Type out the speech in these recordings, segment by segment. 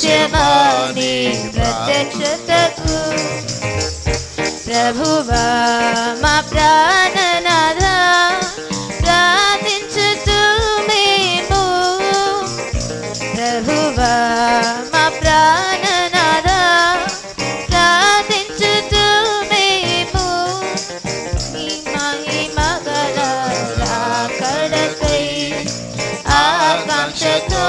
దృశ్యమాని ప్రత్యక్షతకు ప్రభువా మా ప్రాణనాథ ప్రార్థించుతూ మేము ప్రభువా మా ప్రాణనాథ ప్రార్థించుతూ మేము నీ మహిమగల రాకడకై ఆకాంక్షతో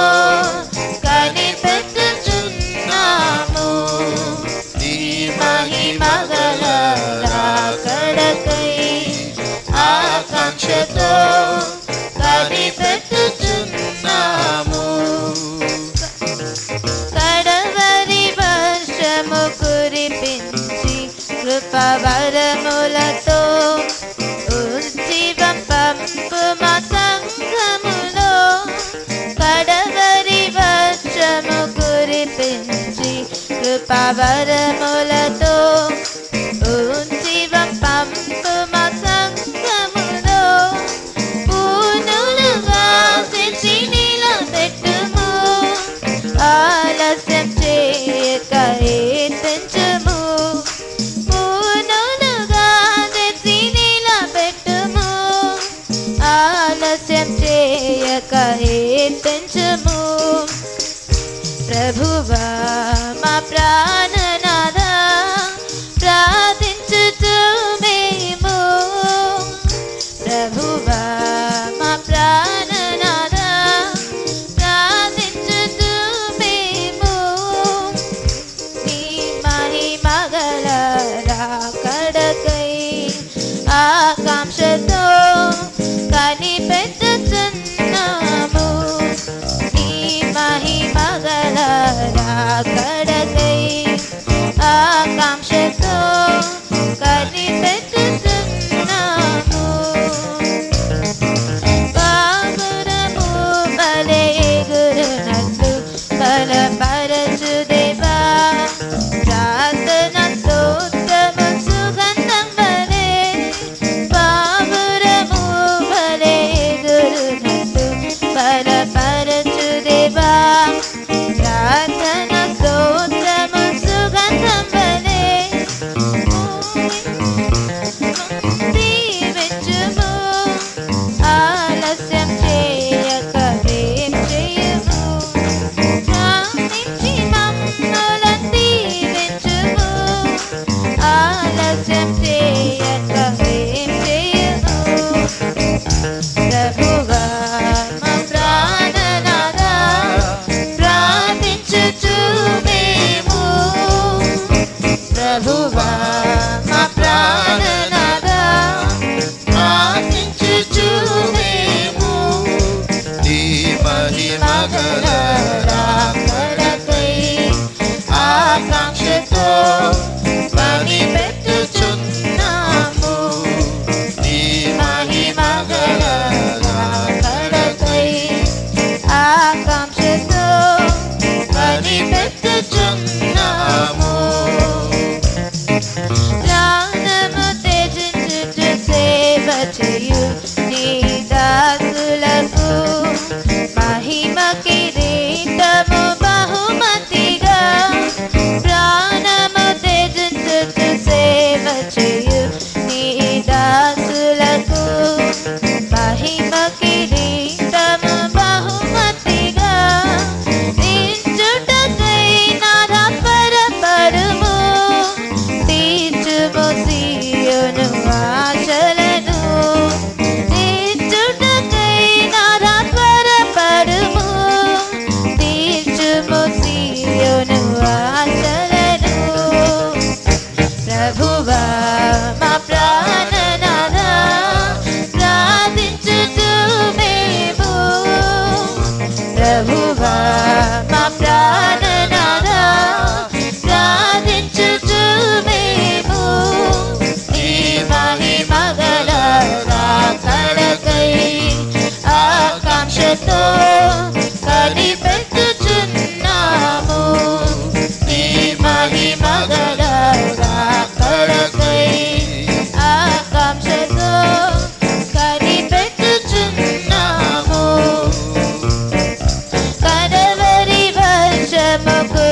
కనిపెట్టుచున్నాము నీ మహిమగల రాకడకై ఆకాంక్షతో కనిపెట్టుచున్నాము కడవరి వర్షము కురిపించి కృపవరములతో ఉజ్జీవం పంపు మా సంఘములో కడవరి వర్షము కురిపించి కృపవరములతో ఉజ్జీవం పంపు మా సంఘములో పూనులుగా తెచ్చి నిలబెట్టుము ఆలస్యం చేయక ఎత్తించుము పూనులుగా తెచ్చి నిలబెట్టుము ఆలస్యం చేయక ఎత్తించుము ప్రభువా మా ప్రాణనాథ ప్రార్థించుతూ మేము ప్రభువా మా ప్రాణనాథ ప్రార్థించుతూ మేము నీ మహిమగల రాకడకై ఆకాంక్షతో కనిపెట్టుచున్నాము నీ మహిమగల రాకడకై ఆకాంక్షతో కనిపెట్టుచున్నాము పావురము బలే ఎగురునట్లు బలపరచు దేవా ప్రార్థన స్తోత్రము సుగంధం వలె పావురము బలే ఎగురునట్లు బలపరచు దేవా ప్రార్థన స్తోత్రము సుగంధం వలె దీవించుము ఆలస్యం చేయక వేం చేయము ప్రాణించి మమ్మలను దీవించుము ఆలస్యం చేయక వేం చేయము ప్రభువా మా ప్రాణనాథ ప్రార్థించుచు మేము ప్రభువా మా ప్రాణనాథ ప్రార్థించుచు మేము నీ మహిమగల రాకడకై ఆకాంక్షతో కనిపెట్టుచున్నాము నీ మహిమగల రాకడకై ఆకాంక్షతో కనిపెట్టుచున్నాము ప్రాణము త్యజించుచు సేవ చేయు నీ దాసులకు మహిమ కిరీటము బహుమతిగా ప్రాణము త్యజించుచు సేవ చేయు నీ దాసులకు మహిమ కిరీటము బహుమతిగా తీర్చుటకై నారాపరపరుము తీర్చుము సీయోను ఆశలను తీర్చుటకై నారాపరపరుము తీర్చుము సీయోను ఆశలను ప్రభువా మా ప్రాణనాథ ప్రార్థించుచు మేము ప్రభువా మా ప్రాణనాథ ప్రార్థించుచు మేము నీ మహిమగల రాకడకై ఆకాంక్షతో కనిపెట్టుచున్నాము నీ మహిమగల రాకడకై ఆకాంక్షతో కనిపెట్టుచున్నాము కడవరి వర్షము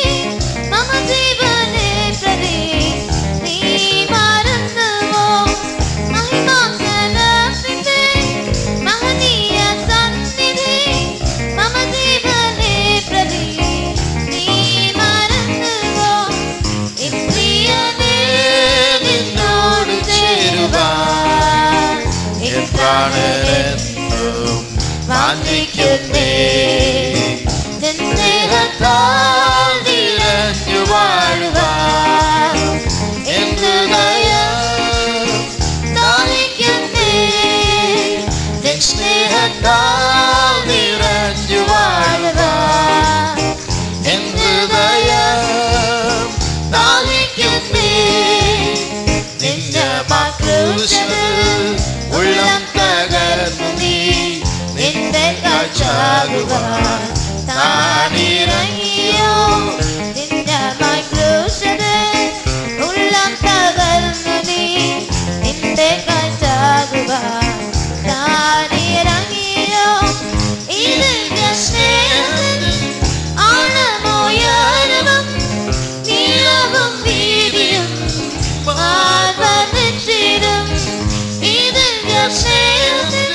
പ്രാണനെന്നും വാഞ്ചിക്കുന്നേ നിൻ സ്നേഹത്താൽ നിറഞ്ഞു വാഴുവാൻ എൻ ഹൃദയം ദാഹിക്കുന്നേ നിൻ സ്നേഹത്താൽ നിറഞ്ഞു വാഴുവാൻ എൻ ഹൃദയം ദാഹിക്കുന്നേ നിന്റെ മാക്രൂശിൽ ഉള്ളം തകർന്നു നീ നിന്റെ കാഴ്ചാകുവാൻ താനിറങ്ങിയോ നിന്റെ മൈക്രൂശിൽ ഉള്ളം തകർന്നു നീ നിന്റെ കാറ്റാകുവാൻ താനിറങ്ങിയോ ഇതിന്റെ സ്നേഹത്തിൽ ആഴമുയരവും നീളവും വീതിയും മാർവനിച്ചിടും ഇതിന്റെ സ്നേഹത്തിൽ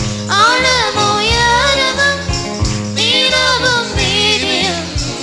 ആഴമുയരവും നീളവും വീതിയും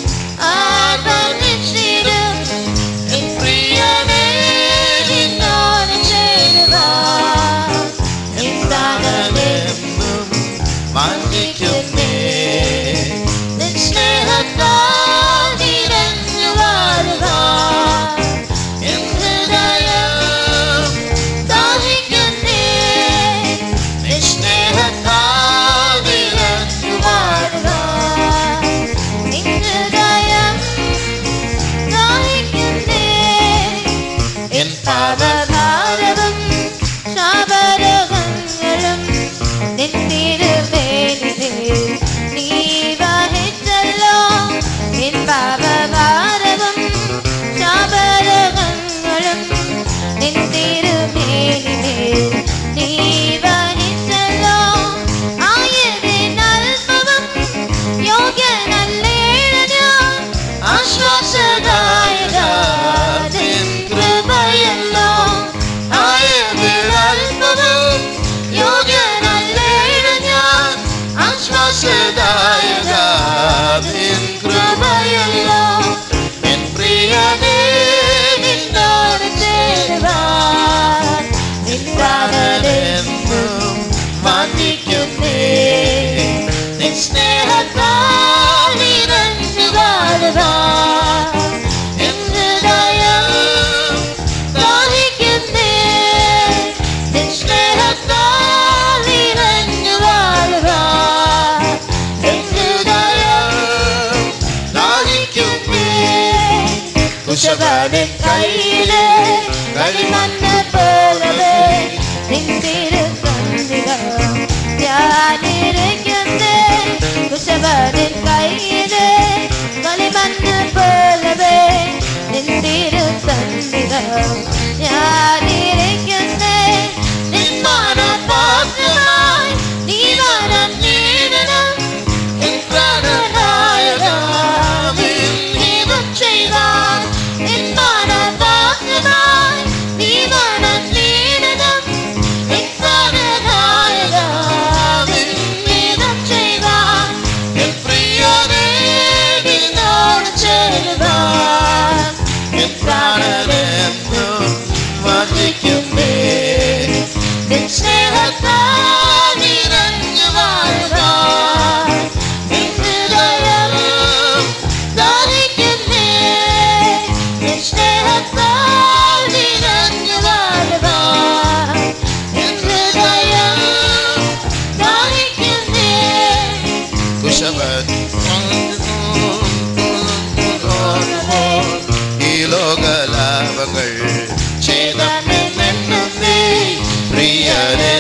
ആർവനിച്ചിടും എൻ പ്രിയനേ നിന്നോട് ചേരുവാൻ എൻ പ്രാണനെന്നും വാഞ്ചിക്കുന്നേ നിൻ സ്നേഹത്താൽ നിറഞ്ഞു വാഴുവാൻ എൻ ഹൃദയം ദാഹിക്കുന്നേ നിൻ സ്നേഹത്താൽ നിറഞ്ഞു വാഴുവാൻ നിൻ ഹൃദയം ദാഹിക്കുന്നേ എൻ പാപം പാപഭാരവും ശാപരോഗങ്ങളും നിൻ തിരുമേനിൽ നീ വഹിച്ചല്ലോ എൻ പാപഭാരവും ശാപരോഗങ്ങളും നിൻ തിരുമേനിൽ നീ വഹിച്ചല്ലോ ആയതിനൽപ്പവും യോഗ്യനല്ലേഴ ഞാൻ ആശ്വാസദായക നിൻ കൃപയല്ലോ ആയതിനൽപ്പവും യോഗ്യനല്ലേഴ ഞാൻ ആശ്വാസദായക നിൻ കൃപയല്ലോ എൻ പ്രിയനേ നിന്നോട് ചേരുവാൻ നിൻ പ്രാണനെന്നും വാഞ്ചിക്കുന്നേ നിൻ സ്നേഹത്താൽ നിറഞ്ഞു വാഴുവാൻ എൻ ഹൃദയം ദാഹിക്കുന്നേ നിൻ സ്നേഹത്താൽ നിറഞ്ഞു വാഴുവാൻ എൻ ഹൃദയം ദാഹിക്കുന്നേ കുശവനൻ കയ്യിലെ കളിമണ്ണ് പോലവേ നിൻ തിരുസന്നിധം ഞാനിരിക്കുന്നേ കുശവനൻ കയ്യിലെ കളിമണ്ണ് പോലവേ നിൻ തിരുസന്നിധം ഞാനിരിക്കുന്നേ നിൻ മാനപാത്രമായി നീ വരം നീടണം എൻ പ്രാണനായക നിൻ ദൈവം ചെയ്താൽ നിൻ മാനപാത്രമായി നീ വരം നീടണം നിൻ പ്രാണനായക നിൻ ദൈവം ചെയ്താൽ എൻ പ്രിയനേ നിന്നോട് ചേരുവാൻ എൻ പ്രാണനെന്നും വാഞ്ചിക്കുന്നേ നിൻ സ്നേഹത്താൽ നിറഞ്ഞു വാഴുവാൻ നിൻ ഹൃദയം ദാഹിക്കുന്നേ നിൻ സ്നേഹത്താൽ നിറഞ്ഞു വാഴുവാൻ നിൻ ഹൃദയം ദാഹിക്കുന്നേ കുശവൻ ഈ ലോകലാഭങ്ങൾ ചെയ്തമെന്നെണ്ണുന്നേ പ്രിയനേ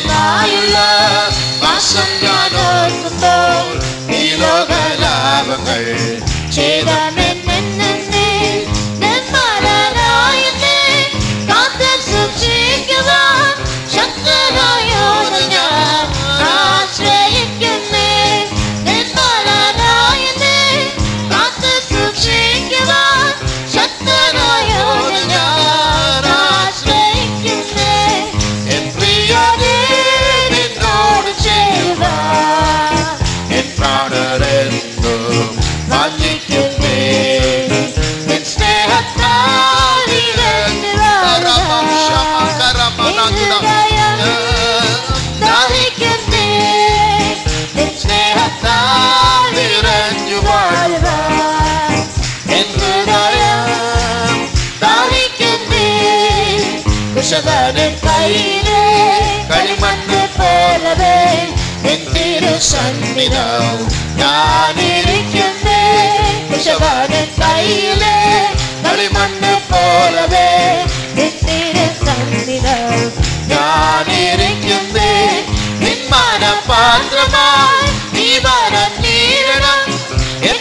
கையிலே களிமண்ணு போலவே என் திரு சந்நிதம் நான் இருக்கின்றேன் குஷவாகன் கையிலே களிமண்ணு போலவே என் திரு சந்நிதம் நான் இருக்கின்றேன் நின்மான பாத்திரமாய் நீ வர நீரணம் என்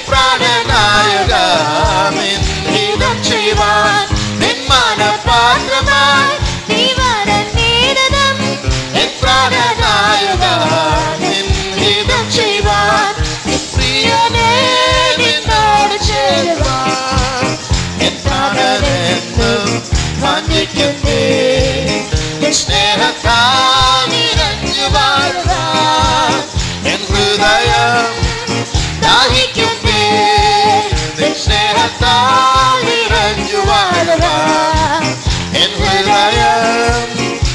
பிராணநாயகமின் இதம் செய்வான் நின்மான பாத்திரமாய் நீ வர நீரணம் என் பிராணநாயகமின் இதம் செய்வான் என் பிரியனே நின்னோடு சேருவான் என் பிராணனென்னும் வாஞ்சிக்கின்றேன் என் ஸ்நேகத்தால் நிறைஞ்சு வாழ்வான் என் ஹிருதயம் தாகிக்கின்றேன் என் ஸ்நேகத்தால் நிறைஞ்சு வாழ்வான் என் ഹൃദയം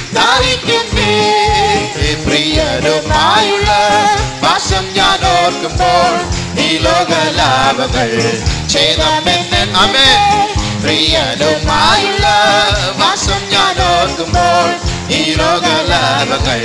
ദാഹിക്കുന്നേ പ്രിയരുമായുള്ള വാസം ഞാൻ ഓർക്കുമ്പോൾ ഈ ലോകലാഭങ്ങൾ ചെയ്തമെന്ന് അമേ പ്രിയരുമായുള്ള വാസം ഞാൻ ഓർക്കുമ്പോൾ ഈ ലോകലാഭങ്ങൾ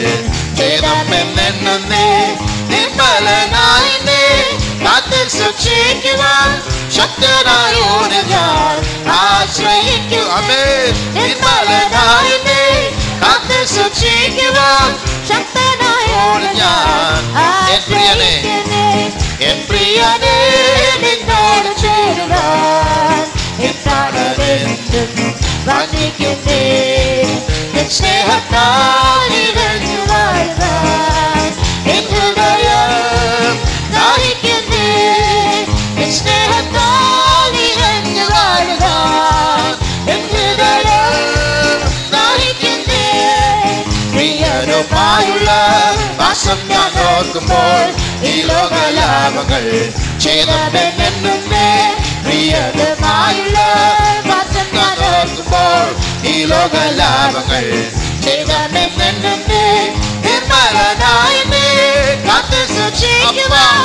ചെയ്തമെന്നേ നിർമ്മലനായി നീ കാത്ത് സൂക്ഷിക്കുവാൻ ശക്തനായോട് ഞാൻ ആശ്രയിക്കും അമേ നിർമ്മലനായി നീ കാത്ത് സൂക്ഷിക്കുവാൻ ശക്തനായോട് ഞാൻ എൻ പ്രിയനെ എൻ പ്രിയനെ നിന്നോട് ചേരുവാൻ എൻ പ്രാണനെന്തും വന്ദിക്കുന്നേ എൻ സ്നേഹത്താൽ ഇഴഞ്ഞു വാഴുവാൻ എൻ ഹൃദയം ദാഹിക്കുന്നേ എൻ സ്നേഹത്താൽ ഇഴഞ്ഞു വാഴുവാൻ എൻ ഹൃദയം ദാഹിക്കുന്നേ പ്രിയരുമായുള്ള വാസം ഞാൻ ഓർക്കുമ്പോൾ ഈ ലോകലാഭങ്ങൾ ചെയ്തമെന്നേ പ്രിയരുമായുള്ള വാസം ഞാൻ ഓർക്കുമ്പോൾ ഈ ലോകലാഭങ്ങൾ ചെയ്തമെന്നേ നിർമ്മലനായ നീ കാത്ത് സൂക്ഷിക്കുവാൻ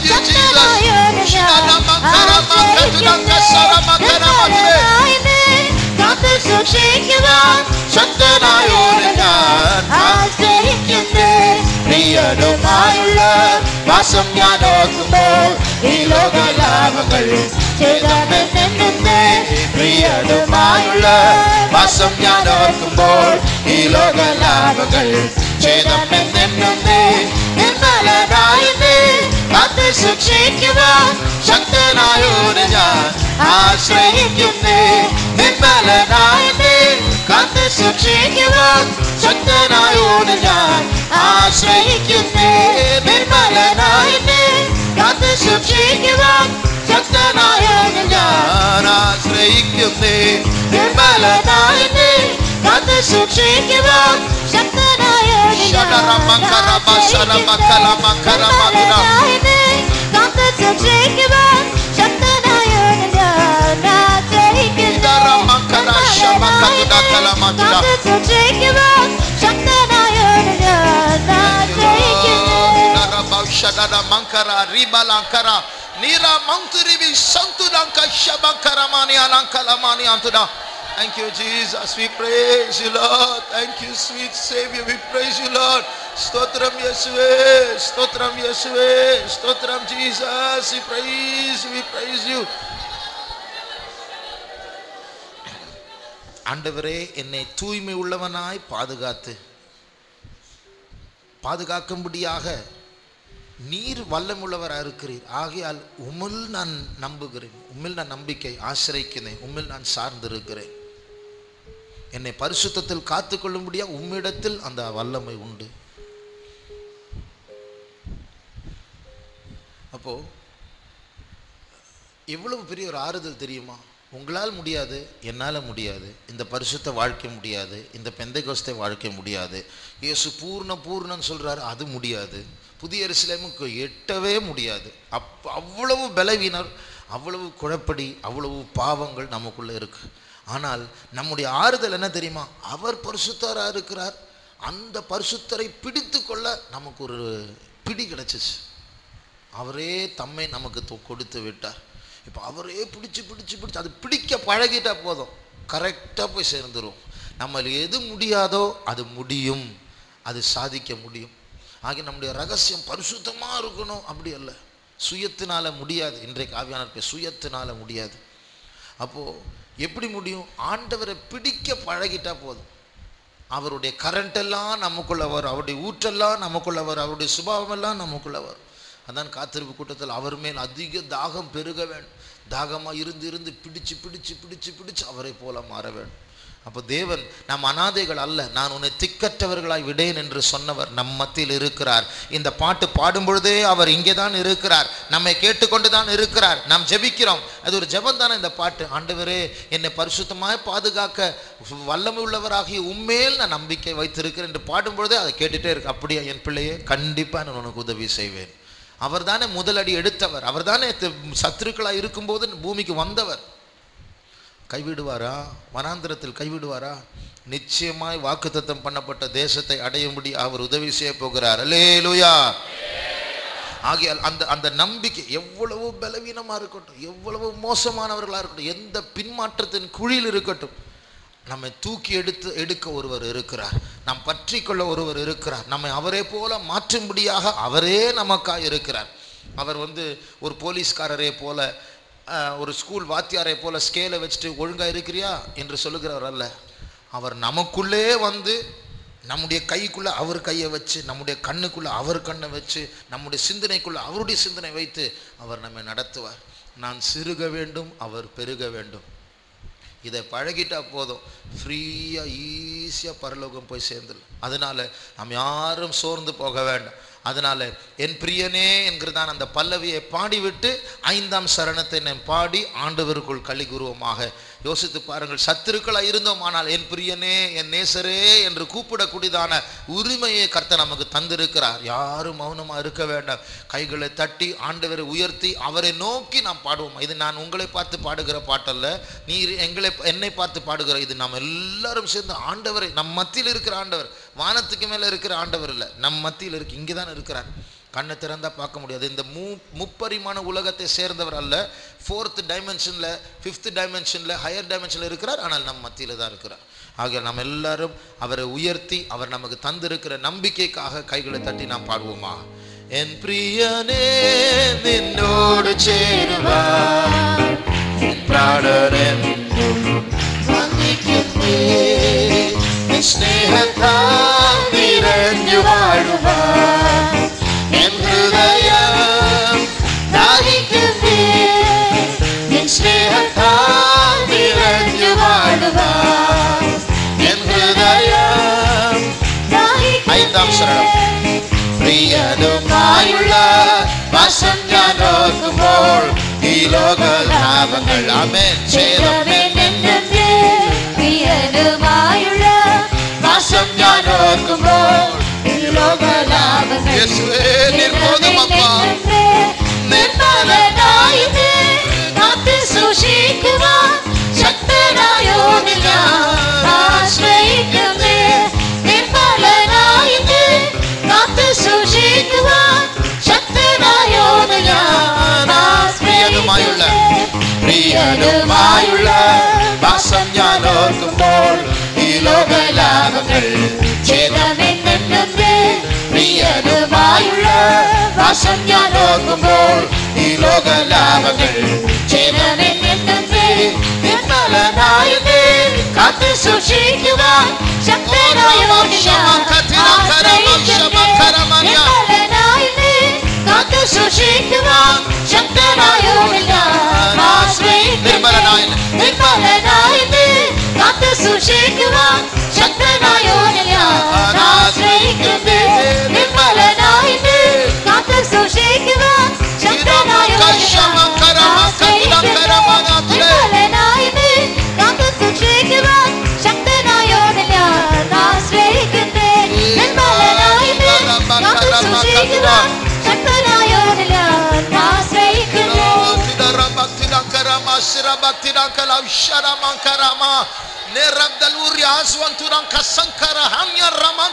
കാത്ത് സൂക്ഷിക്കുവാൻ ശക്തനായോട് ഞാൻ ആശ്രയിക്കുന്നേ പ്രിയനുമായുള്ള വാസം ഞാൻ ഓർക്കുമ്പോൾ ഈ ലോകലാഭങ്ങൾ ചെയ്തമെന്നേ പ്രിയനുമായുള്ള വാസം ഞാൻ ഓർക്കുമ്പോൾ ഈ ലോകലാഭങ്ങൾ ചെയ്തമെന്നേ നിർമ്മലനായ നീ കാത്ത് സൂക്ഷിക്കുവാൻ ശക്തനായോട് ഞാൻ ആശ്രയിക്കുന്നേ നിർമ്മലനായ നീ കാത്ത് സൂക്ഷിക്കുവാൻ ശക്തനായോട് ഞാൻ ആശ്രയിക്കുന്നേ നിർമ്മലനായ നീ കാത്ത് സൂക്ഷിക്കുവാൻ ശക്തനായോട് ഞാൻ ആശ്രയിക്കുന്നേ നിർമ്മലനായ നീ കാത്ത് സൂക്ഷിക്കുവാൻ ശക്തനായോട് ശരമകരമ ശരമകലമകരമകര. കാത്ത് സൂക്ഷിക്കുവാൻ ശക്തനായോട് ഞാൻ ആശ്രയിക്കുന്നു ഇതരമകര ശമകതുടകലമതുട. സൂക്ഷിക്കുവാൻ ശക്തനായോട് ഞാൻ ആശ്രയിക്കുന്നു Shadada Mankara, Ribalankara, Nira Mankuribi, Santudanka, Shabankaramani, Alankalamani, Antuda. Thank you, Jesus. We praise you, Lord. Thank you, sweet Savior. We praise you, Lord. Stotram Yesue, Stotram Yesue, Stotram Jesus. We praise you, we praise you. ஆண்டவரே என்னை தூய்மை உள்ளவனாய் பாதுகாத்து பாதுகாக்கும்படியாக நீர் வல்லமுள்ளவராக இருக்கிறீர் ஆகையால் உம்மில் நான் நம்புகிறேன் உம்மில் நான் நம்பிக்கை ஆசிரிக்கிறேன் உம்மில் நான் சார்ந்திருக்கிறேன் என்னை பரிசுத்தத்தில் காத்துக்கொள்ளும்படியா உம்மிடத்தில் அந்த வல்லமை உண்டு அப்போ எவ்வளவு பெரிய ஒரு ஆறுதல் தெரியுமா உங்களால் முடியாது என்னால் முடியாது இந்த பரிசுத்த வாழ்க்கை முடியாது இந்த பெந்தைகோஸ்தை வாழ்க்கை முடியாது இயேசு பூர்ண பூர்ணன்னு சொல்றாரு அது முடியாது புதிய எருசலேமுக்கு எட்டவே முடியாது அப் அவ்வளவு பலவீனர் அவ்வளவு குழப்படி அவ்வளவு பாவங்கள் நமக்குள்ள இருக்கு ஆனால் நம்முடைய ஆறுதல் என்ன தெரியுமா அவர் பரிசுத்தராக இருக்கிறார் அந்த பரிசுத்தரை பிடித்து கொள்ள நமக்கு ஒரு பிடி கிடைச்சிச்சு அவரே தம்மை நமக்கு தொ- கொடுத்து விட்டார் இப்போ அவரே பிடிச்சு பிடிச்சு பிடிச்சு அது பிடிக்க பழகிட்டா போதும் கரெக்டாக போய் சேர்ந்துரும் நம்மள எது முடியாதோ அது முடியும் அது சாதிக்க முடியும் ஆகிய நம்முடைய ரகசியம் பரிசுத்தமா இருக்கணும் அப்படி அல்ல சுயத்தினால முடியாது இன்றைக்கு ஆவியானவர் பேர் சுயத்தினால முடியாது அப்போ எப்படி முடியும் ஆண்டவரை பிடிக்க பழகிட்டா போதும் அவருடைய கரண்ட் எல்லாம் நமக்குள்ள வரும் அவருடைய ஊற்றெல்லாம் நமக்குள்ள வரும் அவருடைய சுபாவம் எல்லாம் நமக்குள்ள வரும் அதான் காத்திருப்பு கூட்டத்தில் அவர் மேல் அதிக தாகம் பெருக வேண்டும் தாகமா இருந்து இருந்து பிடிச்சு பிடிச்சு பிடிச்சு பிடிச்சு அவரை போல மாற வேண்டும் அப்போ தேவன் நம் அனாதைகள் அல்ல நான் உன்னை திக்கற்றவர்களாய் விடேன் என்று சொன்னவர் நம் மத்தியில் இருக்கிறார் இந்த பாட்டு பாடும் பொழுதே அவர் இங்கே தான் இருக்கிறார் நம்மை கேட்டுக்கொண்டு தான் இருக்கிறார் நாம் ஜெபிக்கிறோம் அது ஒரு ஜெபம் தானே இந்த பாட்டு ஆண்டவரே என்னை பரிசுத்தமாய் பாதுகாக்க வல்லமை உள்ளவராகிய உண்மையில் நான் நம்பிக்கை வைத்திருக்கிறேன் என்று பாடும் பொழுதே அதை கேட்டுட்டே இருக்கு அப்படியா என் பிள்ளையே கண்டிப்பாக நான் உனக்கு உதவி செய்வேன் அவர் தானே முதலடி எடுத்தவர் அவர் தானே சத்துருக்களாக இருக்கும்போது பூமிக்கு வந்தவர் கைவிடுவாரா வனாந்திரத்தில் கைவிடுவாரா நிச்சயமாய் வாக்குத்தத்தம் பண்ணப்பட்ட தேசத்தை அடையும்படி அவர் உதவி செய்ய போகிறார் அல்லேலூயா ஆகையால் அந்த அந்த நம்பிக்கை எவ்வளவு பலவீனமா இருக்கட்டும் எவ்வளவு மோசமானவர்களா இருக்கட்டும் எந்த பின்மாற்றத்தின் குழியில் இருக்கட்டும் நம்மை தூக்கி எடுத்து எடுக்க ஒருவர் இருக்கிறார் நாம் பற்றி கொள்ள ஒருவர் இருக்கிறார் நம்மை அவரே போல மாற்றும்படியாக அவரே நமக்காக இருக்கிறார் அவர் வந்து ஒரு போலீஸ்காரரே போல அஹ், ஒரு ஸ்கூல் வாத்தியாரை போல ஸ்கேலை வச்சுட்டு ஒழுங்கா இருக்கிறியா என்று சொல்லுகிறவர் அல்ல அவர் நமக்குள்ளே வந்து நம்முடைய கைக்குள்ள அவர் கையை வச்சு நம்முடைய கண்ணுக்குள்ள அவர் கண்ணை வச்சு நம்முடைய சிந்தனைக்குள்ள அவருடைய சிந்தனை வைத்து அவர் நம்மை நடத்துவார் நான் சிறுக வேண்டும் அவர் பெருக வேண்டும் இதை பழகிட்டா போதும் ஃப்ரீயாக ஈஸியாக பரலோகம் போய் சேர்ந்துடலாம் அதனால நாம் யாரும் சோர்ந்து போக வேண்டாம் அதனால என் பிரியனே என்கிறதான் அந்த பல்லவியை பாடிவிட்டு ஐந்தாம் சரணத்தை நாம் பாடி ஆண்டவருக்குள் களி குருவமாக யோசித்து பாருங்கள் சத்துருக்களாக இருந்தோம் ஆனால் என் பிரியனே என் நேசரே என்று கூப்பிடக்கூடியதான உரிமையை கர்த்தர் நமக்கு தந்திருக்கிறார் யாரும் மௌனமாக இருக்க வேண்டாம் கைகளை தட்டி ஆண்டவரை உயர்த்தி அவரை நோக்கி நாம் பாடுவோம் இது நான் உங்களை பார்த்து பாடுகிற பாட்டல்ல நீர் எங்களை என்னை பார்த்து பாடுகிற இது நாம் எல்லாரும் சேர்ந்து ஆண்டவரை நம் மத்தியில் இருக்கிற ஆண்டவர் வானத்துக்கு மேலே இருக்கிற ஆண்டவர் இல்லை நம் மத்தியில் இருக்கு இங்கே தான் இருக்கிறார் கண்ணை திறந்தா பார்க்க முடியாது இந்த மூ முப்பரிமாண உலகத்தை சேர்ந்தவர் அல்ல ஃபோர்த் டைமென்ஷனில் ஃபிஃப்த் டைமென்ஷனில் ஹையர் டைமென்ஷனில் இருக்கிறார் ஆனால் நம் மத்தியில் தான் இருக்கிறார் ஆகிய நாம் எல்லாரும் அவரை உயர்த்தி அவர் நமக்கு தந்திருக்கிற நம்பிக்கைக்காக கைகளை தட்டி நாம் பாடுவோமா என் பிரியனே நின்னோடு சேருவார் என் பிராணனே വന്ദിക്കുന്നേ നിൻ സ്നേഹത്താൽ നിറഞ്ഞു വാഴുവാൻ എൻ ഹൃദയം ദാഹിക്കുന്നേ നിൻ സ്നേഹത്താൽ നിറഞ്ഞു വാഴുവാൻ എൻ ഹൃദയം ഐந்தாം ശരണം പ്രിയനുമായുള്ള വശം ഞാൻ ഓർക്കുമ്പോൾ ഈ ലോക ലാഭങ്ങൾ അമേൻ ഛേദമേ പ്രിയനുമായുള്ള വാസം ഞാൻ ഓർക്കുമ്പോൾ ഈ ലോകലാഭങ്ങൾ യേശുവേ, നിർബോധമപ്പ. നിർമ്മലനായി നീ കാത്ത് സൂക്ഷിക്കുവാൻ ശക്തനായോട് ഞാൻ ആശ്രയിക്കുന്നേ നിർമ്മലനായി നീ കാത്ത് സൂക്ഷിക്കുവാൻ ശക്തനായോട് ഞാൻ പ്രിയനുമായുള്ള പ്രിയനുമായുള്ള വാസം ഞാൻ ഓർക്കുമ്പോൾ ഈ ലോക ലാഭങ്ങൾ ഛേദമെന്നെന്നേ പ്രിയനുമായുള്ള വാസം ഞാൻ ഓർക്കുമ്പോൾ ഈ ലോക ലാഭങ്ങൾ ഛേദമെന്നെന്നേ നിർമ്മലനായ നീ കാത്തു സൂക്ഷിക്കുവാൻ ശക്തനായോട് ഞാൻ നിർമ്മലനായി നീ കാത്ത് സൂക്ഷിക്കുവാൻ ശക്തനായോട് ഞാൻ നിർമ്മലനായ നിർമ്മലനായി നീ കാത്ത് സൂക്ഷിക്കുവാൻ ശക്തനായോട് ഞാൻ ആശ്രയിക്കുന്നേ നിർമ്മലനായി നീ കാത്ത് സൂക്ഷിക്കുവാൻ ശക്തനായോട് ഞാൻ ആശ്രയിക്കുന്നേ നിർമ്മലനായി നീ കാത്ത് സൂക്ഷിക്കുവാൻ ശക്തനായോട് ഞാൻ ആശ്രയിക്കുന്നേ നിർമ്മലനായി നീ കാത്ത് സൂക്ഷിക്കുവാൻ ശക്തനായോട് ഞാൻ ആശ്രയിക്കുന്നേ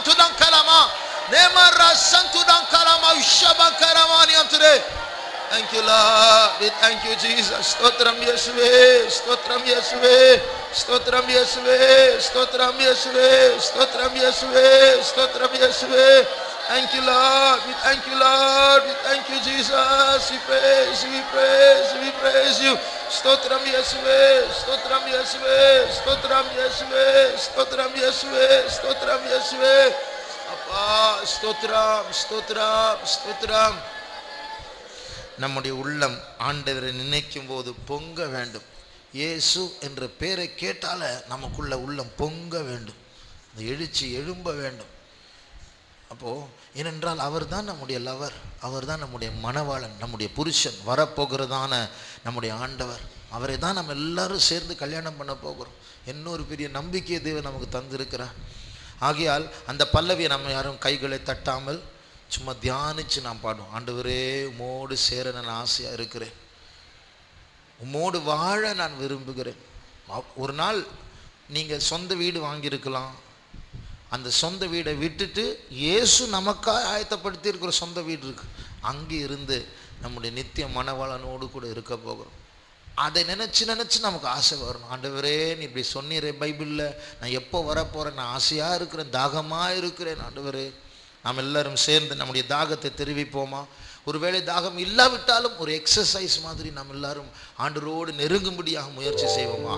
Thank you, Lord. We thank you, Jesus. ஸ்தோத்திரம் இயேசுவே ஸ்தோத்திரம் இயேசுவே ஸ்தோத்திரம் இயேசுவே ஸ்தோத்திரம் இயேசுவே ஸ்தோத்திரம் இயேசுவே ஸ்தோத்திரம் இயேசுவே Thank you, Lord. We thank you, Lord. We thank you, Jesus. We praise you, we praise you, we praise you. ஸ்தோத்திரம் இயேசுவே ஸ்தோத்திரம் இயேசுவே ஸ்தோத்திரம் இயேசுவே ஸ்தோத்திரம் இயேசுவே ஸ்தோத்திரம் இயேசுவே அப்பா ஸ்தோத்திரம் ஸ்தோத்திரம் ஸ்தோத்திரம் நம்முடைய உள்ளம் ஆண்டவரை நினைக்கும் போது பொங்க வேண்டும் இயேசு என்ற பெயரை கேட்டால நமக்குள்ள உள்ளம் பொங்க வேண்டும் இந்த எழுச்சி எழும்ப வேண்டும் அப்போ ஏனென்றால் அவர் தான் நம்முடைய லவர் அவர் தான் நம்முடைய மணவாளன் நம்முடைய புருஷன் வரப்போகிறதான நம்முடைய ஆண்டவர் அவரை தான் நம்ம எல்லாரும் சேர்ந்து கல்யாணம் பண்ண போகிறோம் இன்னொரு பெரிய நம்பிக்கையை தேவன் நமக்கு தந்திருக்கிறார் ஆகையால் அந்த பல்லவியை நம்ம யாரும் கைகளை தட்டாமல் சும்மா தியானிச்சு நான் பாடுவோம் ஆண்டவரே உமோடு சேர நான் ஆசையாக இருக்கிறேன் உம்மோடு வாழ நான் விரும்புகிறேன் அவ்- ஒரு நாள் நீங்கள் சொந்த வீடு வாங்கியிருக்கலாம் அந்த சொந்த வீடை விட்டுட்டு இயேசு நமக்காக ஆயத்தப்படுத்தி இருக்கிற சொந்த வீடு இருக்கு அங்கே இருந்து நம்முடைய நித்திய மனவளனோடு கூட இருக்க போகிறோம் அதை நினச்சி நினச்சி நமக்கு ஆசை வரணும் ஆண்டவரே நீ இப்படி சொன்னீரே பைபிளில் நான் எப்போ வரப்போகிறேன் நான் ஆசையாக இருக்கிறேன் தாகமாக இருக்கிறேன் ஆண்டவரே நாம் எல்லாரும் சேர்ந்து நம்முடைய தாகத்தை தெரிவிப்போமா ஒருவேளை தாகம் இல்லாவிட்டாலும் ஒரு எக்ஸசைஸ் மாதிரி நாம் எல்லாரும் ஆண்டரோடு நெருங்கும்படியாக முயற்சி செய்வோமாக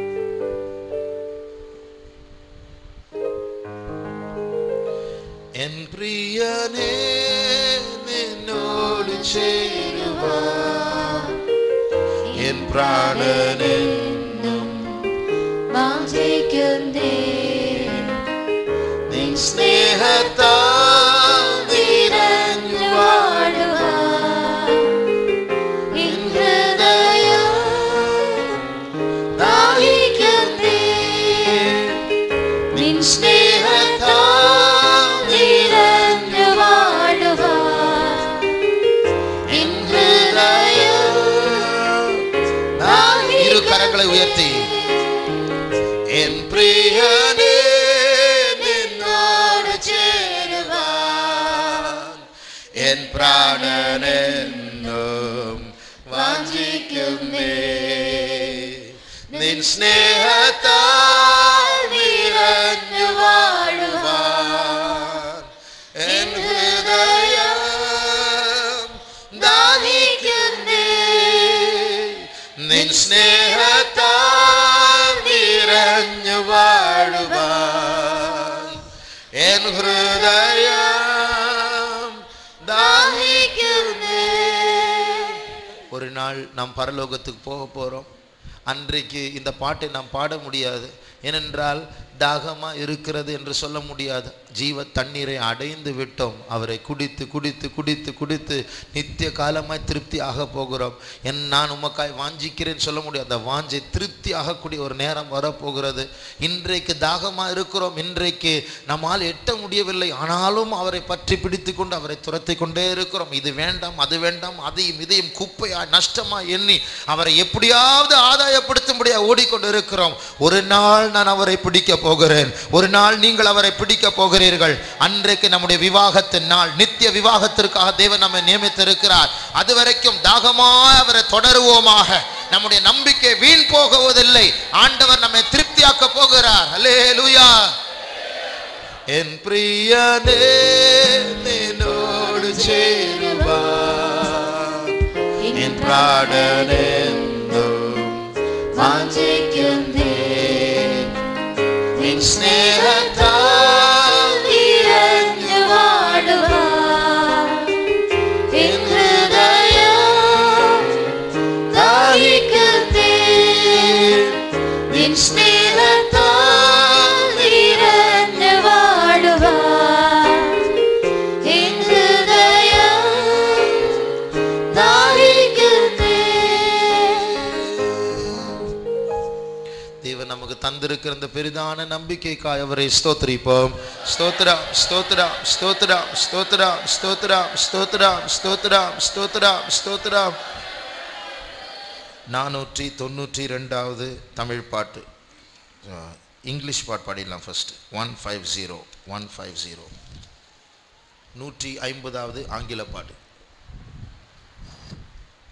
എൻ പ്രിയനേ നിന്നോട് ചേരുവാൻ എൻ പ്രാണനെന്നും വാഞ്ചിക്കുന്നേ നിൻ സ്നേഹത്താൽ നിറഞ്ഞു വാഴുവാൻ എൻ ഹൃദയം ദാഹിക്കുന്നേ നിൻ സ്നേഹത്താൽ നിറഞ്ഞു വാഴുവാൻ എൻ ഹൃദയം ഇരു കരങ്ങളെ ഉയർത്തി എൻ പ്രിയനേ നിന്നോട് ചേരുവാൻ എൻ പ്രാണനെന്നും വാഞ്ചിക്കുന്നേ നിൻ സ്നേഹത്താൽ നിറഞ്ഞു വാഴുവാൻ എൻ ഹൃദയം ദാഹിക്കുന്നേ നിൻ സ്നേഹത്താൽ നിറഞ്ഞു വാഴുവാൻ എൻ ഹൃദയം ദാഹിക്കുന്നേ ஒரு நாள் நாம் பரலோகத்துக்கு போக போகிறோம் அன்றைக்கு இந்த பாட்டை நாம் பாட முடியாது ஏனென்றால் தாகமாக இருக்கிறது என்று சொல்ல முடியாது ஜீவ தண்ணீரை அடைந்து விட்டோம் அவரை குடித்து குடித்து குடித்து குடித்து நித்திய காலமாய் திருப்தி ஆக போகிறோம் என் நான் உமக்காய் வாஞ்சிக்கிறேன்னு சொல்ல முடியாது அந்த வாஞ்சை திருப்தி ஆகக்கூடிய ஒரு நேரம் வரப்போகிறது இன்றைக்கு தாகமாக இருக்கிறோம் இன்றைக்கு நம்மால் எட்ட முடியவில்லை ஆனாலும் அவரை பற்றி பிடித்து கொண்டு அவரை துரத்தி கொண்டே இருக்கிறோம் இது வேண்டாம் அது வேண்டாம் அதையும் இதையும் குப்பையா நஷ்டமா எண்ணி அவரை எப்படியாவது ஆதாயப்படுத்தும்படியா ஓடிக்கொண்டு இருக்கிறோம் ஒரு நாள் நான் அவரை பிடிக்க போகிறேன் ஒரு நாள் நீங்கள் அவரை பிடிக்க போகிறீர்கள் அன்றைக்கு நம்முடைய விவாகத்தின் நாள் நித்திய விவாகத்திற்காக தேவன் நம்மை நியமித்திருக்கிறார் அது வரைக்கும் தாகமாய் அவரை தொடருவோமாக நம்முடைய நம்பிக்கை வீண் போகுவதில்லை ஆண்டவர் நம்மை திருப்தியாக்க போகிறார் அல்லேலூயா என் பிரியனே நின்னோடு சேருவார் என் പ്രാണനെന്നും വാഞ്ചിക്കുന്നേ നിൻ സ്നേഹത്താൽ നിറഞ്ഞു വാഴുവാൻ എൻ ഹൃദയം ദാഹിക്കുന്നേ നിൻ സ്നേഹത്താൽ നിറഞ്ഞു വാഴുവാൻ എൻ ഹൃദയം ദാഹിക്കുന്നേ தேவன் நமக்கு தந்திருக்கிற இந்த பெரிதான நம்பிக்கைக்காய் அவரை ஸ்தோத்திரிப்போம் ஸ்தோத்ரம் ஸ்தோத்ரம் ஸ்தோத்ரம் ஸ்தோத்ரம் ஸ்தோத்ரம் ஸ்தோத்ரம் ஸ்தோத்ரம் ஸ்தோத்ரம் ஸ்தோத்ரம் நானூற்றி தொண்ணூற்றி ரெண்டாவது தமிழ் பாட்டு அஹ், இங்கிலீஷ் பாட்டு பாடிடலாம் first one five zero one five zero நூற்றி ஐம்பதாவது ஆங்கில பாட்டு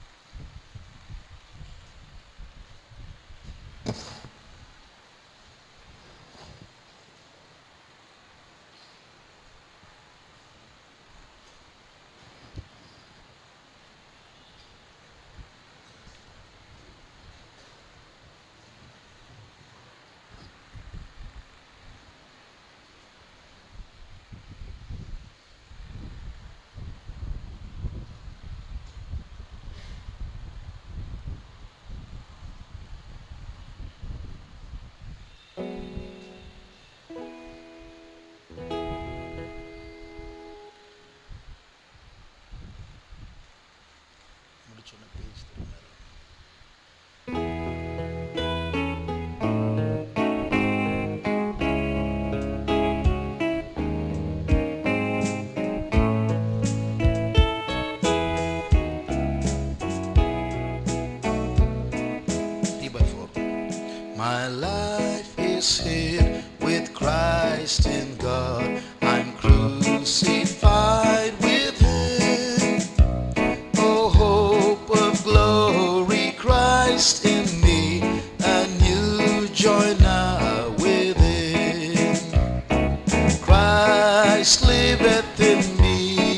Christ liveth in me.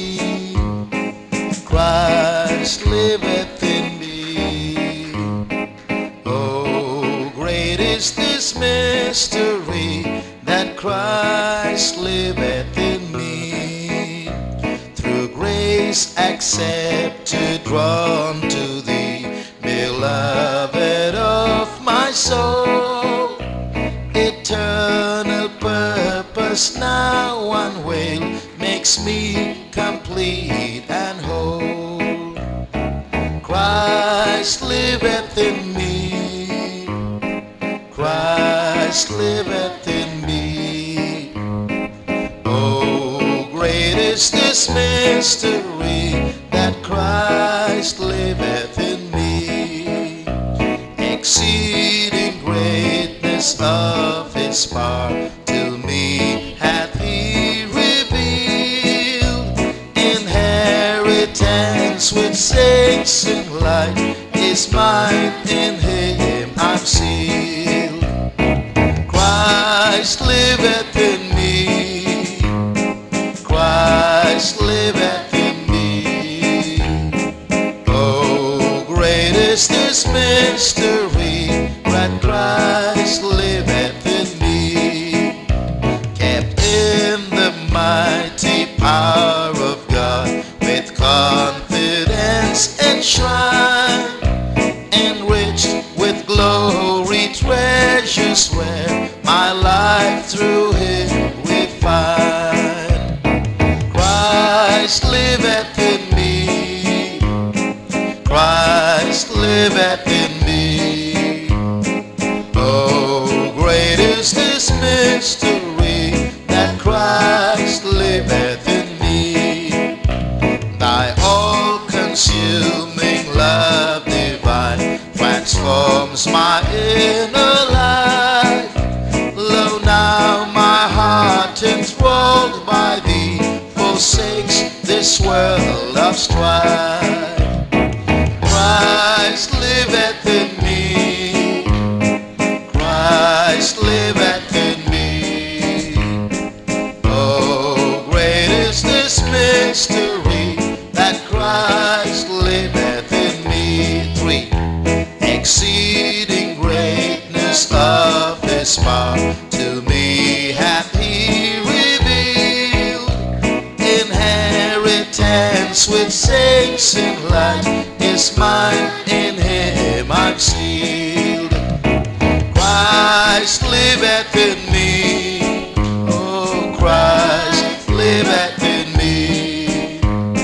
Christ liveth in me. Oh, great is this mystery that Christ liveth in me. Through grace accepted, drawn to thee, beloved of my soul. Eternal purpose now unveiled makes me complete and whole. Christ liveth in me. Christ liveth in me. Oh, great is this mystery that Christ liveth in me. Exceeding greatness of his power to me hath he revealed. Inheritance with saints in light is mine in him I'm sealed. Christ liveth in me. Christ liveth in me. Oh, great is this mystery that Christ liveth in me. Kept in the mighty power of God with confidence enshrined, enriched with glory treasures where my life through him we find. Christ liveth in me. Christ liveth in me. Oh, great is this mystery that Christ liveth in me. Thy all-consuming love divine transforms my inner life. Lo, now my heart enthralled by thee forsakes this world of strife. Christ liveth in me. Christ liveth in me. Oh, great is this mystery that Christ liveth in me. Three. Exceeding greatness of his power to me hath he revealed. Inheritance with saints in light is mine in him I'm sealed. Christ liveth in me. Oh, Christ liveth in me.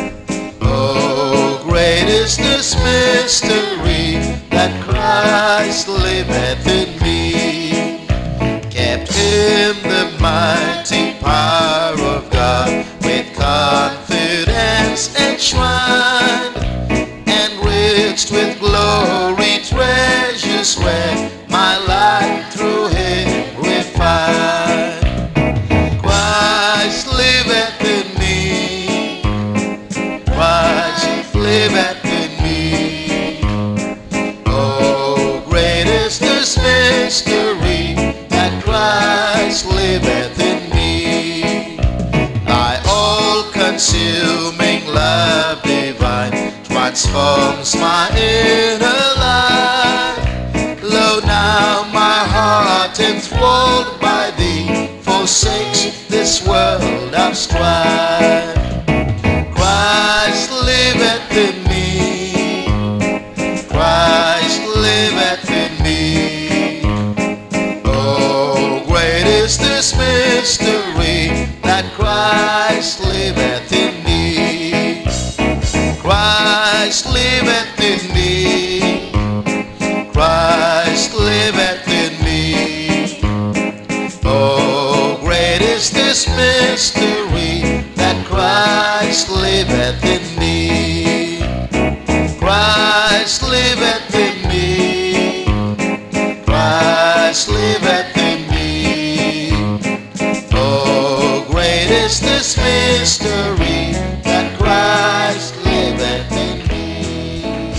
Oh, great is this mystery that Christ liveth in me. Kept in the mighty power of God with confidence enshrined, enriched with glory treasures where my life through him refined. Christ liveth in me. Christ liveth in me. Oh, great is this mystery that Christ liveth in me. Thy all-consuming love divine transforms my inner life. Lo, now my heart enthralled by thee forsakes this world of strife. Christ liveth in me. Christ liveth in me. Oh, great is this mystery that Christ liveth in me. Christ liveth in me. Christ liveth in me. Oh, great is this mystery that Christ liveth in me. Christ liveth in me. Christ liveth in me. Oh, great is this mystery that Christ liveth in me.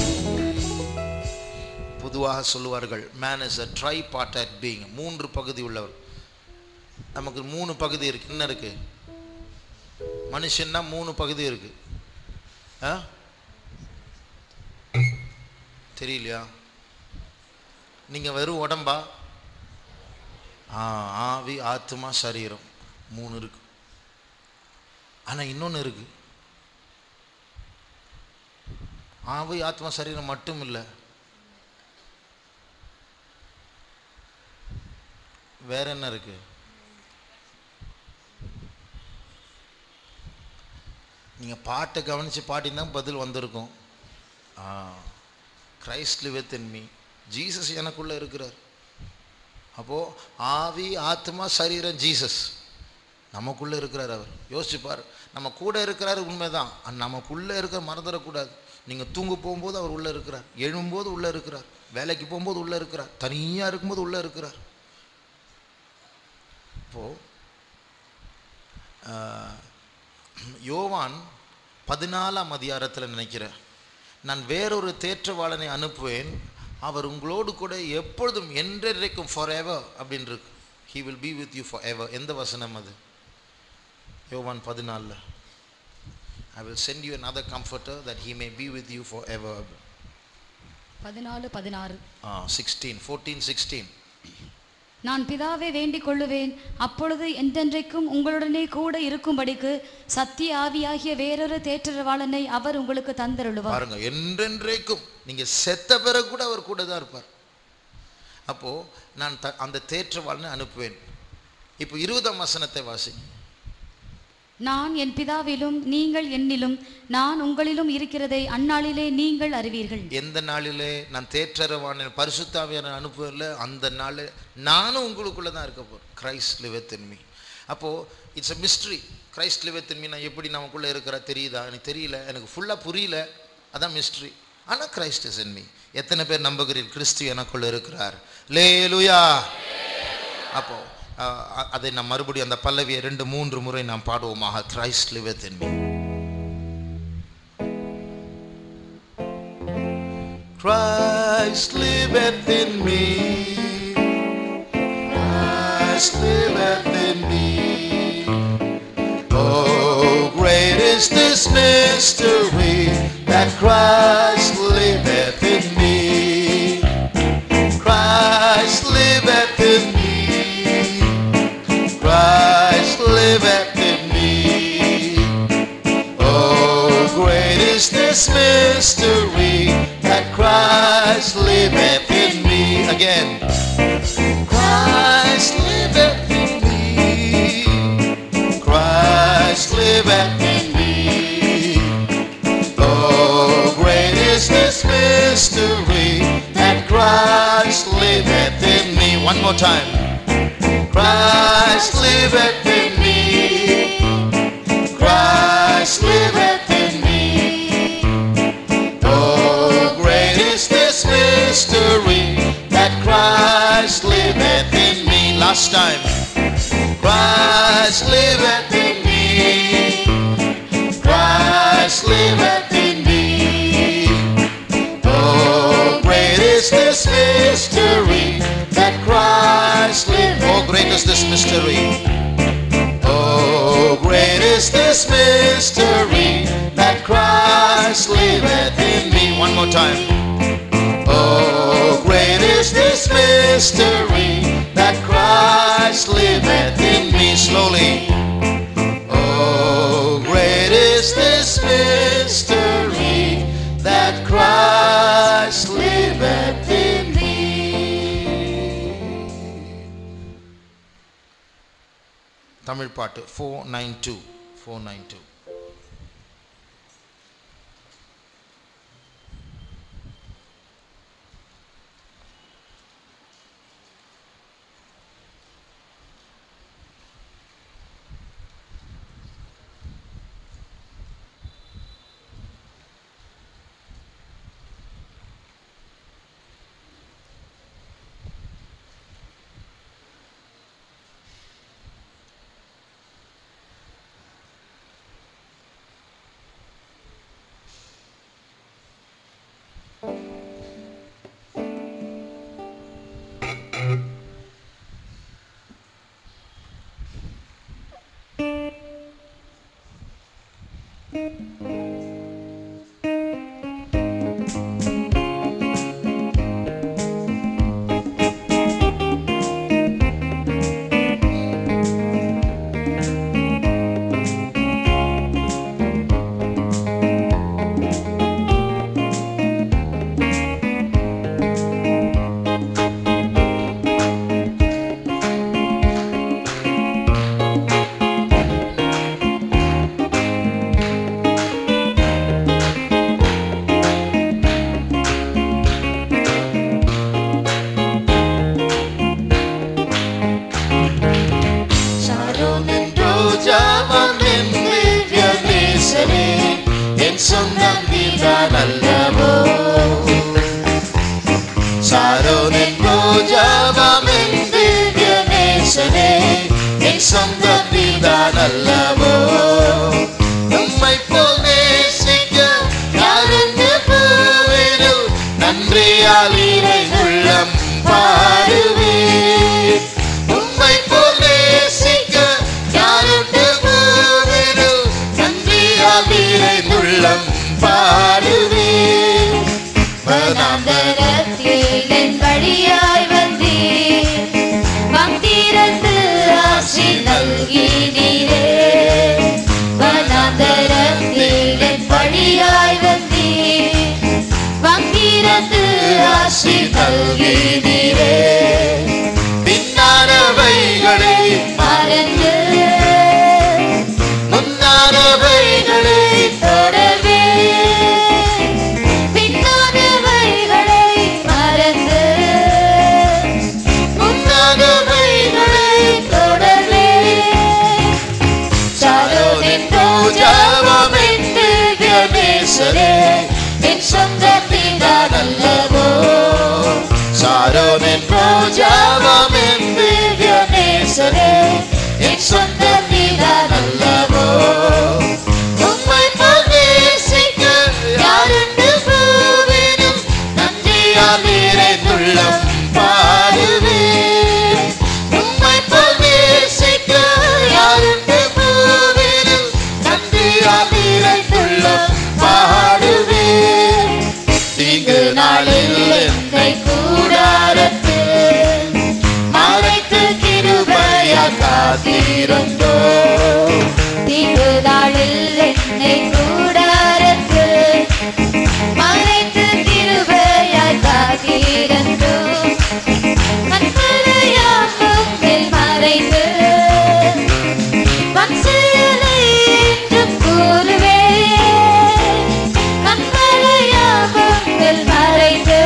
பொதுவாக சொல்லுவார்கள் man is a tri parted being மூன்று பகுதி உள்ளவர் நமக்கு மூணு பகுதி இருக்கு என்ன இருக்கு மனுஷன்னா மூணு பகுதி இருக்கு ஆ தெரியலையா நீங்கள் வெறும் உடம்பா ஆ ஆவி ஆத்மா சரீரம் மூணு இருக்கு ஆனால் இன்னொன்று இருக்கு ஆவி ஆத்மா சரீரம் மட்டும் இல்லை வேற என்ன இருக்கு நீங்கள் பாட்டை கவனித்து பாட்டினா பதில் வந்திருக்கும் ஆ Christ liveth in me Jesus எனக்குள்ளே இருக்கிறார் அப்போது ஆவி ஆத்மா சரீரம் ஜீசஸ் நமக்குள்ளே இருக்கிறார் அவர் யோசிச்சுப்பார் நம்ம கூட இருக்கிறாரு உண்மைதான் ஆனா நமக்குள்ளே இருக்க மறந்துடக்கூடாது நீங்கள் தூங்க போகும்போது அவர் உள்ளே இருக்கிறார் எழும்போது உள்ளே இருக்கிறார் வேலைக்கு போகும்போது உள்ளே இருக்கிறார் தனியாக இருக்கும்போது உள்ளே இருக்கிறார் இப்போது யோவான் பதினாலாம் அதிகாரத்தில் நினைக்கிறேன் நான் வேறொரு தேற்றவாளனை அனுப்புவேன் அவர் உங்களோடு கூட எப்பொழுதும் என்றென்றைக்கும் ஃபார் எவர் அப்படின்னு இருக்கு he will be with you forever எந்த வசனம் அது யோவான் பதினாலில் I will send you another comforter that he may be with you forever பதினாலு பதினாறு ஆ சிக்ஸ்டீன் ஃபோர்டீன் சிக்ஸ்டீன் நான் பிதாவை வேண்டிக் கொள்ளுவேன் அப்பொழுது என்றென்றைக்கும் உங்களுடனே கூட இருக்கும்படிக்கு சத்திய ஆவியாகிய வேறொரு தேற்றரவாளனை அவர் உங்களுக்கு தந்தருளுவார் பாருங்க என்றென்றைக்கும் நீங்க செத்த பிறகு கூட அவர் கூட தான் இருப்பார் அப்போ நான் த அந்த தேற்றவாளனை அனுப்புவேன் இப்போ இருபதாம் வசனத்தை வாசி நான் என் பிதாவிலும் நீங்கள் என்னிலும் நான் உங்களிலும் இருக்கிறதை அந்நாளிலே நீங்கள் அறிவீர்கள் எந்த நாளிலே நான் தேற்றரவான பரிசுத்தாவியான அனுப்புவேன்ல அந்த நாள் நானும் உங்களுக்குள்ள தான் இருக்க போறேன் கிரைஸ்ட் லிவத் இன் மீ அப்போ it's a mystery Christ liveth in me நான் எப்படி நமக்குள்ள இருக்கிறா தெரியுதா எனக்கு தெரியல எனக்கு ஃபுல்லா புரியல அதான் மிஸ்ட்ரி ஆனா கிரைஸ்ட் இஸ் இன் மீ எத்தனை பேர் நம்புகிறீர் கிறிஸ்து எனக்குள்ள இருக்கிறார் லேலுயா அப்போ அஹ், அ- அதை நாம் மறுபடியும் அந்த பல்லவியை ரெண்டு மூன்று முறை நாம் பாடுவோமாக Christ liveth in me Christ liveth in me. Christ liveth in me. Oh, great is this mystery that Christ liveth in me. Christ liveth in me. Christ liveth in me. Oh, great is this mystery that Christ liveth in me. Again. Christ liveth in me. Christ liveth in me. Oh, great is this mystery that Christ liveth in me. One more time. Christ liveth in me. Christ liveth in me. Oh, great is this mystery that Christ liveth in me. Last time. Christ liveth in me. Christ liveth in me. Oh, great is this mystery that Christ liveth. Oh, great is this mystery. Oh, great is this mystery that Christ liveth in me. One more time. Oh, great is this mystery that Christ liveth in me. Slowly. Oh, great is this mystery that Christ liveth in me. Tamil பாட்டு four nine two four nine two ஷாரோனின் ரோஜாவம் என் திவ்ய நேசரே, என் சொந்தம் நீதான் அல்லவோ ஷாரோனின் ரோஜாவம் என் திவ்ய நேசரே, என் சொந்தம் நீதான் அல்லவோ உம்மை போல் நேசிக்க யாருக்கு பூவினும் நன்றியால் இறை உள்ளம் பாடுவேன் உம்மை போல் நேசிக்க யாருக்கு பூவினும் நன்றியால் இறை உள்ளம் பாடுவேன் வனாந்தரத்தில் என் வழியாய் வந்தீர் வந்திருந்து ஆசி நல்கினீரே வனாந்தரத்தில் என் வழியாய் வந்தீர் வந்திருந்து ஆசி நல்கினீரே பின்னானவைகளை மறந்து முன்னானவைகளை தொடர்வே பின்னானவைகளை மறந்து முன்னானவைகளை தொடர்வே சாரோனின் ரோஜாவம் என் திவ்ய நேசரே, என் சொந்தம் நீதான் அல்லவோ சாரோனின் ரோஜாவம் என் திவ்ய நேசரே, என் சொந்தம் நீதான் அல்லவோ உம்மை போல் நேசிக்க யாருண்டு பூவினும் நன்றியால் நிறைந்துள்ளம் பாடுவேன் உம்மை போல் நேசிக்க யாருண்டு பூவினும் நன்றியால் நிறைந்துள்ளம் பாடுவேன் தீங்கு நாளில் என்னை கூடாரத்து மறைத்து கிருபையா காத்திருந்தோ தீங்கு நாளில் என்னை கூடாரத்து மறைத்து கிருபையாய் காத்திருந்தோ கண்மலையாகும் மேல் மறைந்து வன் செயலை என்றும் கூறுவேன். கண்மலையாகும் மேல் மறைந்து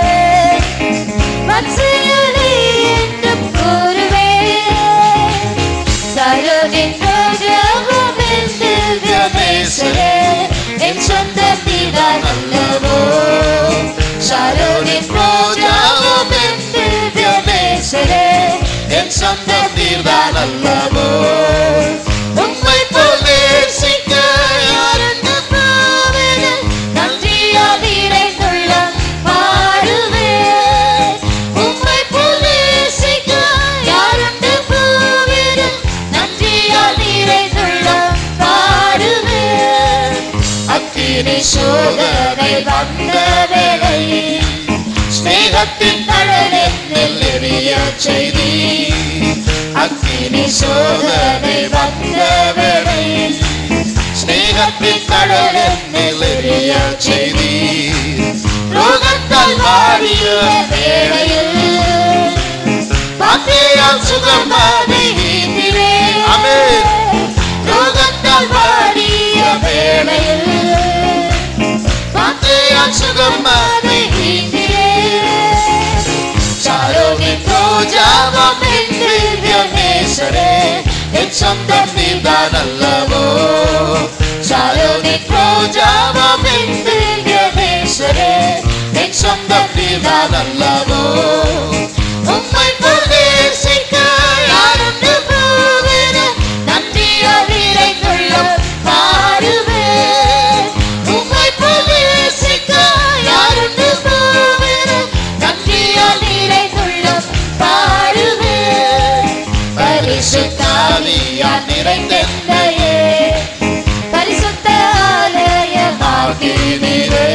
வன் செயலை என்றும் கூறுவேன். சரோனின் ரோஜாவும் என் திவ்ய நேசரே, என் சொந்தம் நீதான் அல்லவோ சரோனின் ரோஜாவும் என் திவ்ய நேசரே, என் சொந்தம் நீர்தான் அல்லவோ உம்மை போல் நேசிக்க யாருண்டு பூவினில் நன்றியால் நிறைந்துள்ளம் பாடுவேன். உம்மை போல் நேசிக்க யாருண்டு பூவினில் நன்றியால் நிறைந்துள்ளம் பாடுவேன். அக்கினி சோதனை வந்த வேளை ஸ்நேகத்தின் கடல் என்னில் எரிய செய்தி அக்கினி சோதனை வந்த வேளை ஸ்நேகத்தின் கடல் என்னில் எரிய செய்தி ரோகத்தால் வாடிய வேளையில் பாத்தியால் சுகமானி நீந்திரே அமேன் ரோகத்தால் வாடிய வேளையில் பாத்தியால் சுகமானி நீந்திரே சாரோனின் ரோஜாவம் என் திவ்ய நேசரே, என் சொந்தம் நீதான் அல்லவோ சாரோனின் ரோஜாவம் என் திவ்ய நேசரே, என் சொந்தம் நீதான் அல்லவோ உம்மை போல் நேசிக்க யாருண்டு பூவினும் நன்றியால் நிறைந்துள்ளம் பாடுவேன். உம்மை போல் நேசிக்க யாருண்டு பூவினும் நன்றியால் நிறைந்துள்ளம் பாடுவேன். பரிசுத்தாவியால் நிறைந்தென்னையே பரிசுத்த ஆக்கினீரே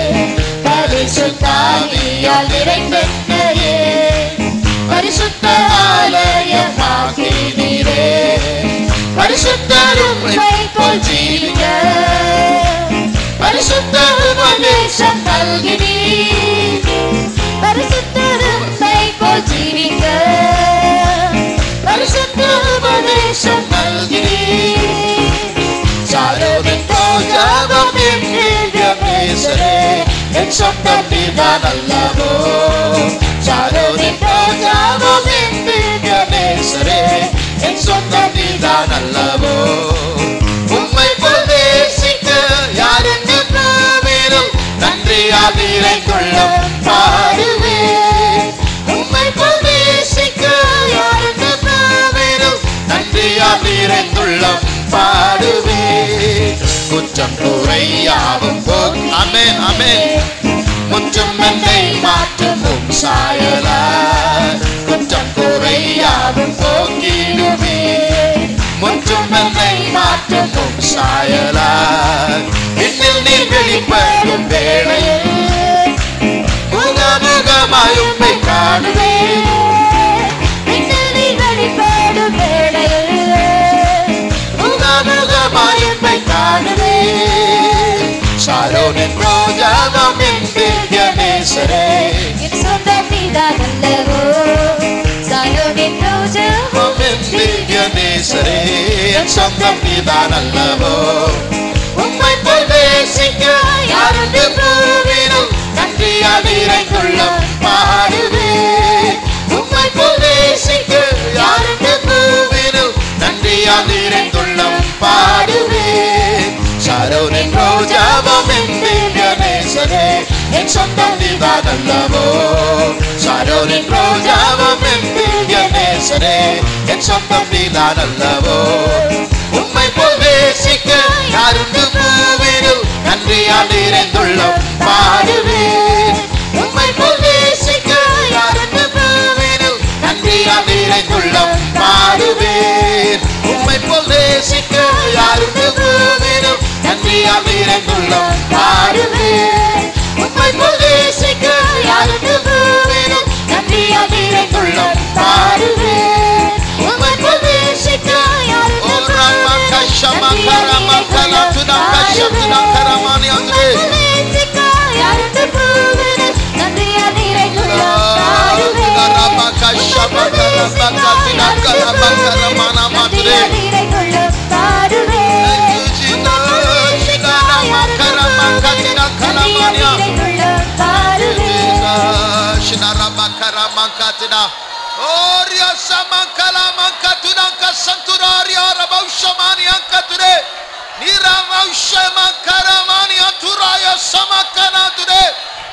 பரிசுத்தாவியால் நிறைந்தே பரிசுத்த ஆலயமாக்கினீரே பரிசுத்தரும் போல் ஜீவிக்க பரிசுத்த உபதேசம் நல்கினீர் பரிசுத்தரும் போல் ஜீவிக்க பரிசுத்த உபதேசம் நல்கினீர் சாரோவின் போஜாவம் என் பேசரே என் சொந்தம் நீதான் அல்லவோ சாரோவின் போஜாவம் என் பேசரே என் சொந்தம் நீதான் அல்லவோ உம்மை போல் நேசிக்க யாருக்கு வேணும் நன்றியால் நிறைந்துள்ளம் பாடுவேன் உம்மை போல் நேசிக்க யாருக்கு வேணும் நன்றியால் நிறைந்துள்ளம் பாடுவேன் குற்றம் குறையாவும் போகும் அமேன் அமேன் முற்றும் என்னை மாற்றும் உம் சாயலா குற்றம் குறையாவும் போக்கிடுவே முற்றும் என்னை மாற்றும் உம் சாயலா என்னில் நீ வெளிப்படும் வேளையில் முகமுகமாய் உம்மை காணுவேன் என்னில் நீ வெளிப்படும் வேளையில் முகமுகமாய் உம்மை காணுவேன் சாரோனின் ரோஜாவம் என் திவ்ய நேசரே என் சொந்தம் நீதான் அல்லவோ சாயோனின் ரோஜாவும் உம் என் திவ்ய நேசரே என் சொந்தம் நீதான் அல்லவோ உம்மை போல் நேசிக்க யாருக்கு பூவினும் நன்றியால் நிறைந்துள்ளம் பாடுவேன் உம்மை போல் நேசிக்க யாருக்கு பூவினும் நன்றியால் நிறைந்துள்ளம் பாடுவேன் சாரோனின் ரோஜாவம் என் திவ்ய நேசரே என் சொந்தம் நீதான் அல்லவோ சாரோனின் ரோஜாவம் என் திவ்ய நேசரே என் சொந்தம் நீதான் அல்லவோ உம்மை போல் நேசிக்க யாருக்கு பூவினும் நன்றியால் நிறைந்துள்ளம் பாடுவேன் உம்மை போல் நேசிக்க யாருக்கு பூவினும் நன்றியால் நிறைந்துள்ளம் பாடுவேன் உம்மை போல் நேசிக்க யாருக்கு பூவினும் நன்றியால் நிறைந்துள்ளம் பாடுவேன் உம்மை போல் நேசிக்க யாருக்கு பூவினும் நன்றியால் நிறைந்துள்ளம் பாடுவேன் உம்மை போல் நேசிக்க யாருக்கு ஓ ரமக்க ஷமக்க ரமக்க லத்துனக்க ஷத்துனக்க ரமானி அந்தே ரமக்க ஷமக்க ரமக்க தினக்க ரமக்க ரமான Mhatre Shinarabakaramankatina. Oria samankala mankatunanka santuraria rabaushamani ankature. Niravaushamankaramani anturaya samakana today.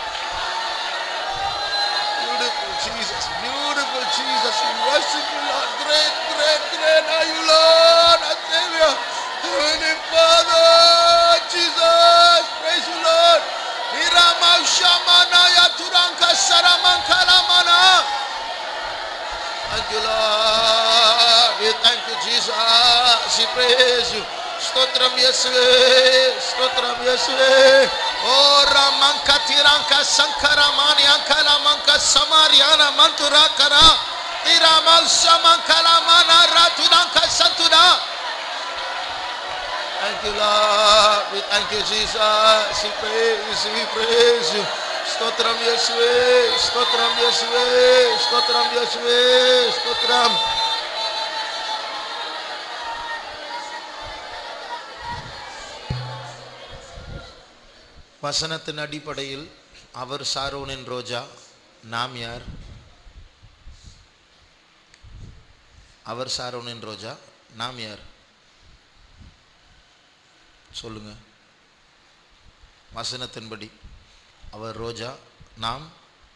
Beautiful Jesus, beautiful Jesus. We worship you, Lord. Great, great, great are you, Lord, our Savior. Heavenly Father, Jesus, praise you, Lord. Iramaushamana yaturanka saramankalamana. Thank you, Lord. We thank you, Jesus. We praise you. స్తోత్రం యేసువే స్తోత్రం యేసువే ఓ రమంక తిరంక శంకర మాని అంకల మంక సమార్యాన మంతురా కర తిరమల్ సమంకల మన రాతుడంక సంతుడా Thank you, Lord. We thank you, Jesus. We praise you. We praise you. స్తోత్రం యేసువే స్తోత్రం యేసువే స్తోత్రం యేసువే స్తోత్రం வசனத்தின் அடிப்படையில் அவர் சாரோனின் ரோஜா நாம் யார் அவர் சாரோனின் ரோஜா நாம் யார் சொல்லுங்க வசனத்தின்படி அவர் ரோஜா நாம்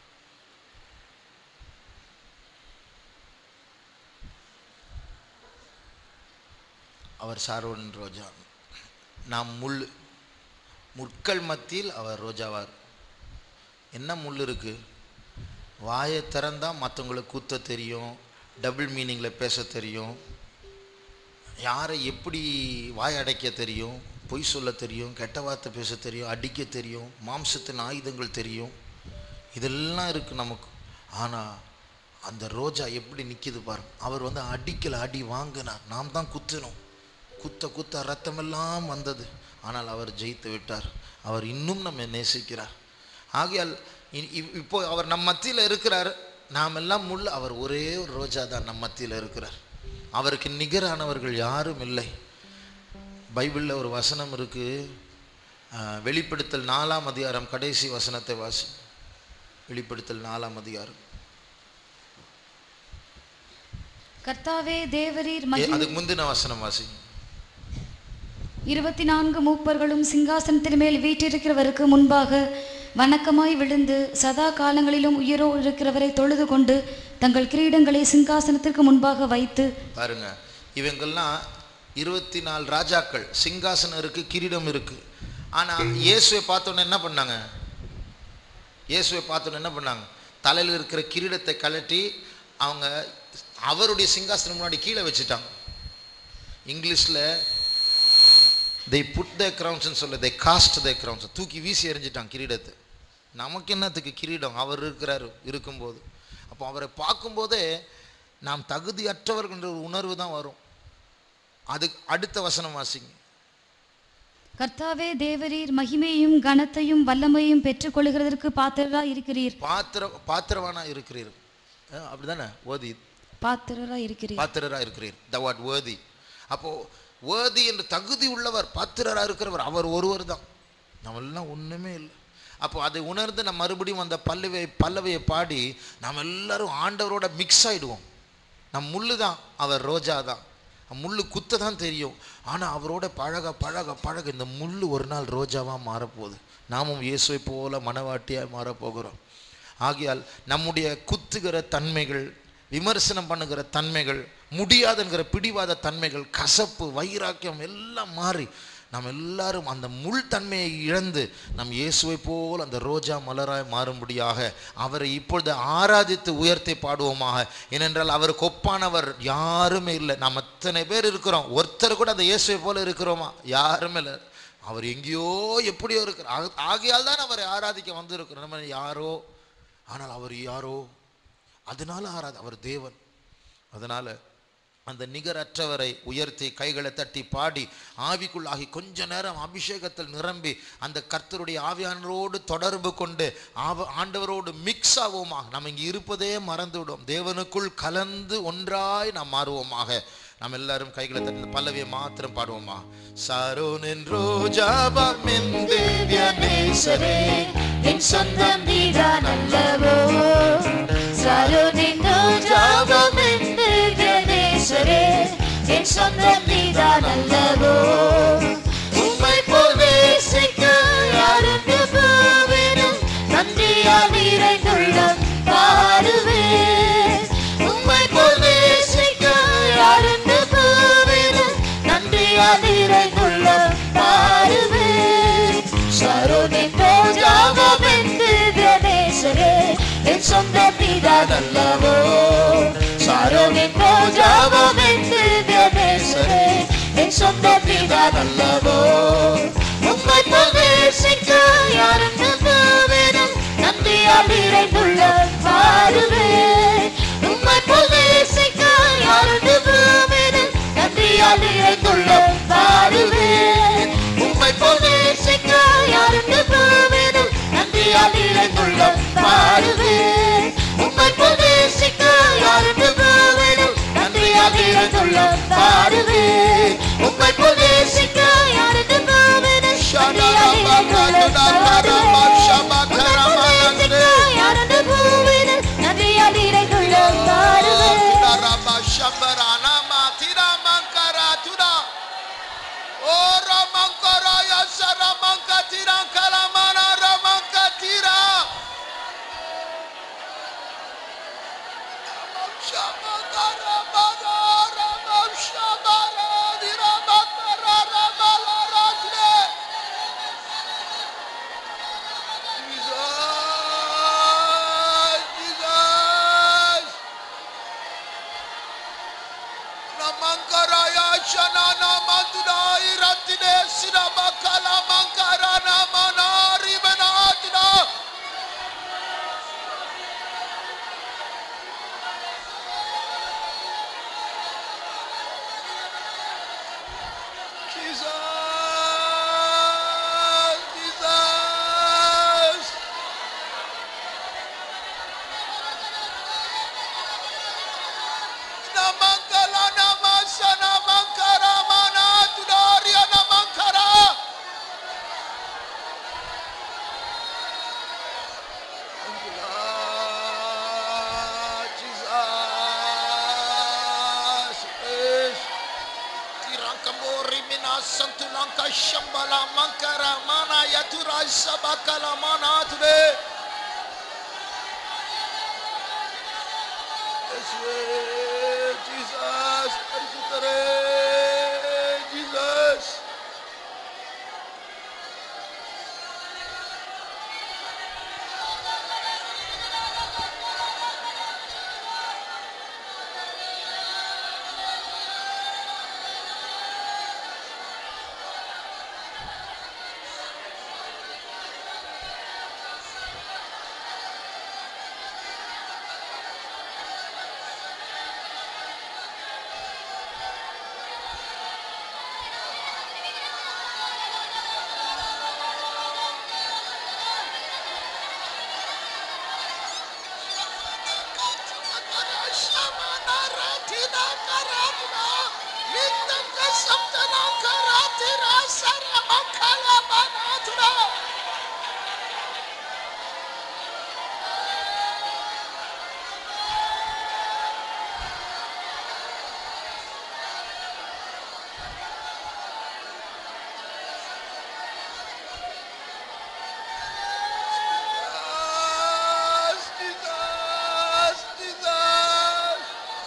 அவர் சாரோனின் ரோஜா நாம் முள் முட்கள் மத்தியில் அவர் ரோஜாவார் என்ன முள் இருக்கு வாயை திறந்தா மற்றவங்களை குத்த தெரியும் டபுள் மீனிங்கில் பேச தெரியும் யாரை எப்படி வாய் அடைக்க தெரியும் பொய் சொல்ல தெரியும் கெட்ட வார்த்தை பேச தெரியும் அடிக்க தெரியும் மாம்சத்தின் ஆயுதங்கள் தெரியும் இதெல்லாம் இருக்குது நமக்கு ஆனால் அந்த ரோஜா எப்படி நிற்கிது பாருங்க அவர் வந்து அடிக்கல அடி வாங்கினார் நாம் தான் குத்தினோம் குத்த குத்த ரத்தமெல்லாம் வந்தது ஆனால் அவர் ஜெயித்து விட்டார் அவர் இன்னும் நம்மை நேசிக்கிறார் ஆகையால் இ- இ- இப்போ அவர் நம் மத்தியில் இருக்கிறார் நாம் எல்லாம் முள்ள அவர் ஒரே ஒரு ரோஜா தான் நம் மத்தியில் இருக்கிறார் அவருக்கு நிகரானவர்கள் யாரும் இல்லை பைபிளில் ஒரு வசனம் இருக்கு அஹ், வெளிப்படுத்தல் நாலாம் அதிகாரம் கடைசி வசனத்தை வாசி வெளிப்படுத்தல் நாலாம் அதிகாரம் கர்த்தாவே தேவரீர் ஏ, மகிமை அதுக்கு முந்தின வசனம் வாசி இருபத்தி நான்கு மூப்பர்களும் சிங்காசனத்தின் மேல் வீற்றிருக்கிறவருக்கு முன்பாக வணக்கமாய் விழுந்து சதா காலங்களிலும் உயிரோடு இருக்கிறவரை தொழுது கொண்டு தங்கள் கிரீடங்களை சிங்காசனத்திற்கு முன்பாக வைத்து பாருங்க இவங்கெல்லாம் இருபத்தி நாலு ராஜாக்கள் சிங்காசனம் இருக்கு கிரீடம் இருக்கு ஆனா இயேசுவை பார்த்தோன்னே என்ன பண்ணாங்க இயேசுவை பார்த்தோன்னே என்ன பண்ணாங்க தலையில் இருக்கிற கிரீடத்தை கழட்டி அவங்க அவருடைய சிங்காசனம் முன்னாடி கீழே வச்சுட்டாங்க இங்கிலீஷில் they புட் த crowns சொல்ல they காஸ்ட் த crowns தூக்கி வீசி எறிஞ்சிட்டாங்க கிரீடத்தை நமக்கு என்னத்துக்கு கிரீடம் அவர் இருக்கிறார் இருக்கும்போது அப்போ அவரை பார்க்கும்போதே நாம் தகுதியற்றவர்கின்ற ஒரு உணர்வு தான் வரும் அதுக்கு அடுத்த வசனம் வாசிங்க கர்த்தாவே தேவரீர் மகிமையும் கனத்தையும் வல்லமையும் பெற்றுக்கொள்கிறதற்கு பாத்திரரா இருக்கிறீர் பாத்திர பாத்திரவானா இருக்கிறீர் அஹ், அப்படிதானே ஓதி பாத்திரரா இருக்கிறீர் பாத்திரரா இருக்கிறீர் த வாட் வேதி அப்போ வேதி என்று தகுதி உள்ளவர் பாத்திரரா இருக்கிறவர் அவர் ஒருவர் தான் நம்மெல்லாம் ஒண்ணுமே இல்லை அப்போ அதை உணர்ந்து நம்ம மறுபடியும் அந்த பல்லவை பல்லவையை பாடி நாம் எல்லாரும் ஆண்டவரோட மிக்ஸ் ஆயிடுவோம் நம் முள்ளு தான் அவர் ரோஜா தான் முள்ளு குத்த தான் தெரியும் ஆனால் அவரோட பழக பழக பழக இந்த முள்ளு ஒரு நாள் ரோஜாவாக மாறப்போகுது நாமும் இயேசுவை போல மனவாட்டியாக மாறப்போகிறோம் ஆகையால் நம்முடைய குத்துகிற தன்மைகள் விமர்சனம் பண்ணுகிற தன்மைகள் முடியாதுங்கிற பிடிவாத தன்மைகள் கசப்பு வைராக்கியம் எல்லாம் மாறி நாம் எல்லாரும் அந்த முள் தன்மையை இழந்து நம் இயேசுவை போல் அந்த ரோஜா மலராய் மாறும்படியாக அவரை இப்பொழுது ஆராதித்து உயர்த்தி பாடுவோமாக ஏனென்றால் அவருக்கு ஒப்பானவர் யாருமே இல்லை நாம் அத்தனை பேர் இருக்கிறோம் ஒருத்தர் கூட அந்த இயேசுவை போல இருக்கிறோமா யாருமே இல்லை அவர் எங்கேயோ எப்படியோ இருக்கிறார் ஆக- ஆகையால் தான் அவரை ஆராதிக்க வந்திருக்கிறோம் நம்ம யாரோ ஆனால் அவர் யாரோ அதனால ஆராத அவர் தேவன் அதனால அந்த நிகரற்றவரை உயர்த்தி கைகளை தட்டி பாடி ஆவிக்குள்ளாகி கொஞ்ச நேரம் அபிஷேகத்தில் நிரம்பி அந்த கர்த்தருடைய ஆவியானரோடு தொடர்பு கொண்டு ஆவ ஆண்டவரோடு மிக்ஸ் ஆவோமாக நம்ம இங்கே இருப்பதே மறந்து விடுவோம் தேவனுக்குள் கலந்து ஒன்றாய் நாம் மாறுவோமாக நாம் எல்லாரும் கைகளை தட்டி இந்த பல்லவியை மாத்திரம் பாடுவோமா சாரோன் ரோஜாபம் திவ்ய நேசரே என் சொந்தம் நீதான் அல்லவோ சருணின் ரோஜாவும் என் திவ்ய நேசரே என் சொந்தம் நீதான் அல்லவோ உம்மை போல் நேசிக்க யாருக்கு பூவினும் நன்றியால் நிறைந்துள்ளம் பாடுவேன் உம்மை போல் நேசிக்க யாருக்கு பூவினும் நன்றியால் நிறைந்துள்ளம் பாடுவேன் சருணின் ரோஜாவும் என் திவ்ய நேசரே என் சொந்த நீதான் அல்லவோ சருணின் ரோஜாவும் என் திவ்ய நேசரே என் சொந்த நீதான் அல்லவோ உம்மை போல் நேசிக்க யாருக்கு பூவினும் நன்றியால் நிறைந்துள்ள பாடுவேன் உம்மை போல் நேசிக்க யாருக்கு பூவினும் நன்றியால் நிறைந்துள்ள பாடுவேன் உம்மை போல் நேசிக்க யாருக்கு பூவினும் நன்றியால் நிறைந்துள்ள பாடுவேன் உம்மை போல் நேசிக்க யாருக்கு பூவினும் நன்றியால் நிறைந்துள்ள பாடுவேன் உம்மை போல் நேசிக்க யாருக்கு பூவினும் நன்றியால் நிறைந்துள்ள பாடுவேன் யாருக்கு பூவினும் நன்றியால் நிறைந்துள்ள பாடுவேன் Shabbat shambala mankara mana yatura sabakala mana today. Yeshua, Jesus, பரிசுத்தரே, Jesus. Jesus, Jesus, Jesus.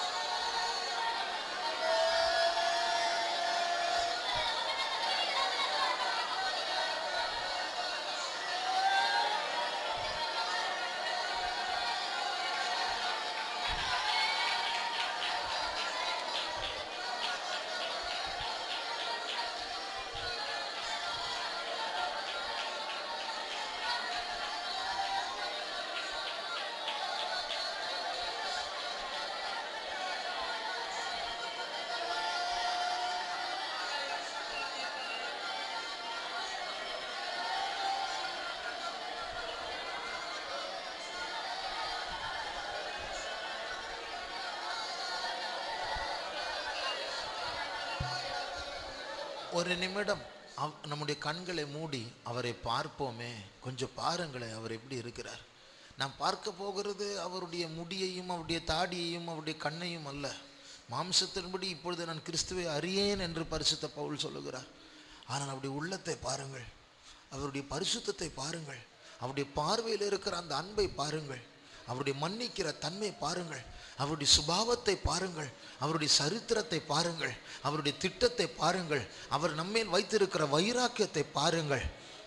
ஒரு நிமிடம் அவ்- நம்முடைய கண்களை மூடி அவரை பார்ப்போமே கொஞ்சம் பாருங்களேன் அவர் எப்படி இருக்கிறார் நாம் பார்க்க போகிறது அவருடைய முடியையும் அவருடைய தாடியையும் அவருடைய கண்ணையும் அல்ல மாம்சத்தின்படி இப்பொழுது நான் கிறிஸ்துவை அறியேன் என்று பரிசுத்த பவுல் சொல்லுகிறார் ஆனால் அவருடைய உள்ளத்தை பாருங்கள் அவருடைய பரிசுத்தத்தை பாருங்கள் அவருடைய பார்வையில் இருக்கிற அந்த அன்பை பாருங்கள் அவருடைய மன்னிக்கிற தன்மை பாருங்கள் அவருடைய சுபாவத்தை பாருங்கள் அவருடைய சரித்திரத்தை பாருங்கள் அவருடைய திட்டத்தை பாருங்கள் அவர் நம்மேல் வைத்திருக்கிற வைராக்கியத்தை பாருங்கள்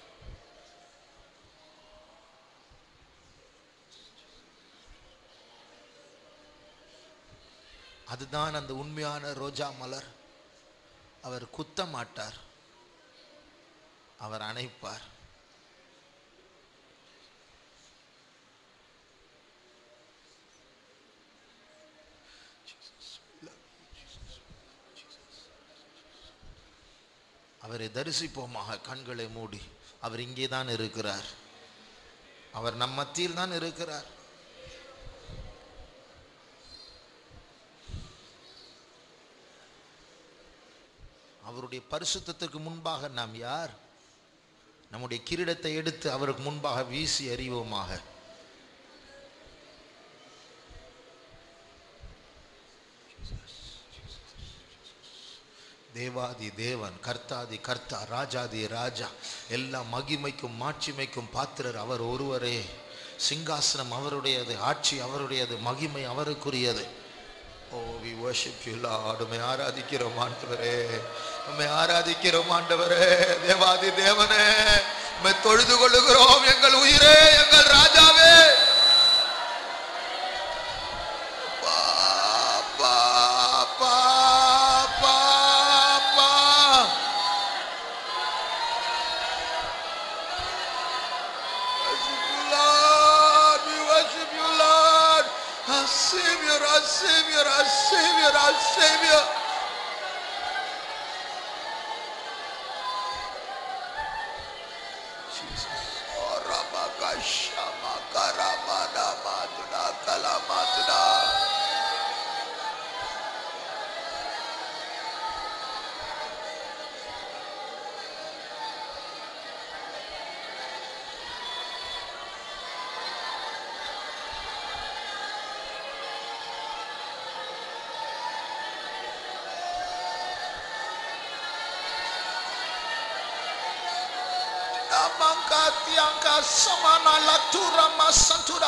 அதுதான் அந்த உண்மையான ரோஜா மலர் அவர் குத்த மாட்டார் அவர் அணைப்பார் அவரை தரிசிப்போமாக கண்களை மூடி அவர் இங்கே தான் இருக்கிறார் அவர் நம் மத்தியில் தான் இருக்கிறார் அவருடைய பரிசுத்தத்துக்கு முன்பாக நாம் யார் நம்முடைய கிரீடத்தை எடுத்து அவருக்கு முன்பாக வீசி எறிவோமாக தேவாதி தேவன் கர்த்தாதி கர்த்தா ராஜாதி ராஜா எல்லா மகிமைக்கும் மாட்சிமைக்கும் பாத்திரர் அவர் ஒருவரே சிங்காசனம் அவருடையது ஆட்சி அவருடையது மகிமை அவருக்குரியது oh we worship you Lord உம்மை ஆராதிக்கிறோம் ஆண்டவரே உம்மை ஆராதிக்கிறோம் ஆண்டவரே தேவாதி தேவனே உம்மை தொழுது கொள்ளுகிறோம் எங்கள் உயிரே எங்கள் ராஜாவே பா, பா, பா, பா, பா. Worship you, Lord. We worship you, Lord. Our Savior, our Savior, our Savior, our Savior. Jesus. Oh, Rabakashama Karamana Maduna Kalamatuna. Lamanga tianga samana latura masantura.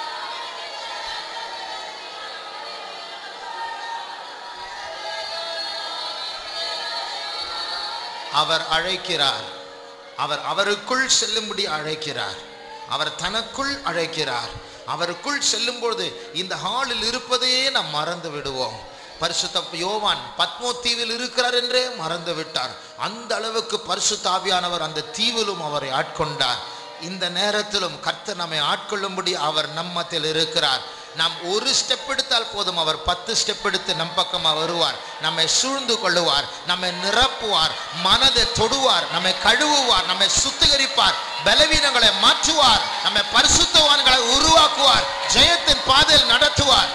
அவர் அழைக்கிறார் அவர் அவருக்குள் செல்லும்படி அழைக்கிறார் அவர் தனக்குள் அழைக்கிறார் அவருக்குள் செல்லும்பொழுது இந்த ஹாலில் இருப்பதையே நாம் மறந்து விடுவோம் பரிசுத்த யோவான் பத்மோ தீவில் இருக்கிறார் என்றே மறந்து விட்டார் அந்த அளவுக்கு பரிசுத்த ஆவியானவர் அந்த தீவிலும் அவரை ஆட்கொண்டார் இந்த நேரத்திலும் கர்த்தர் நம்மை ஆட்கொள்ளும்படி அவர் நம்மத்தில் இருக்கிறார் நாம் ஒரு ஸ்டெப் எடுத்தால் போதும் அவர் பத்து ஸ்டெப் எடுத்து நம் பக்கமாக வருவார் நம்மை சூழ்ந்து கொள்ளுவார் நம்மை நிரப்புவார் மனதை தொடுவார் நம்மை கழுவுவார் நம்மை சுத்திகரிப்பார் பலவீனங்களை மாற்றுவார் நம்மை பரிசுத்தவான்களை உருவாக்குவார் ஜெயத்தின் பாதையில் நடத்துவார்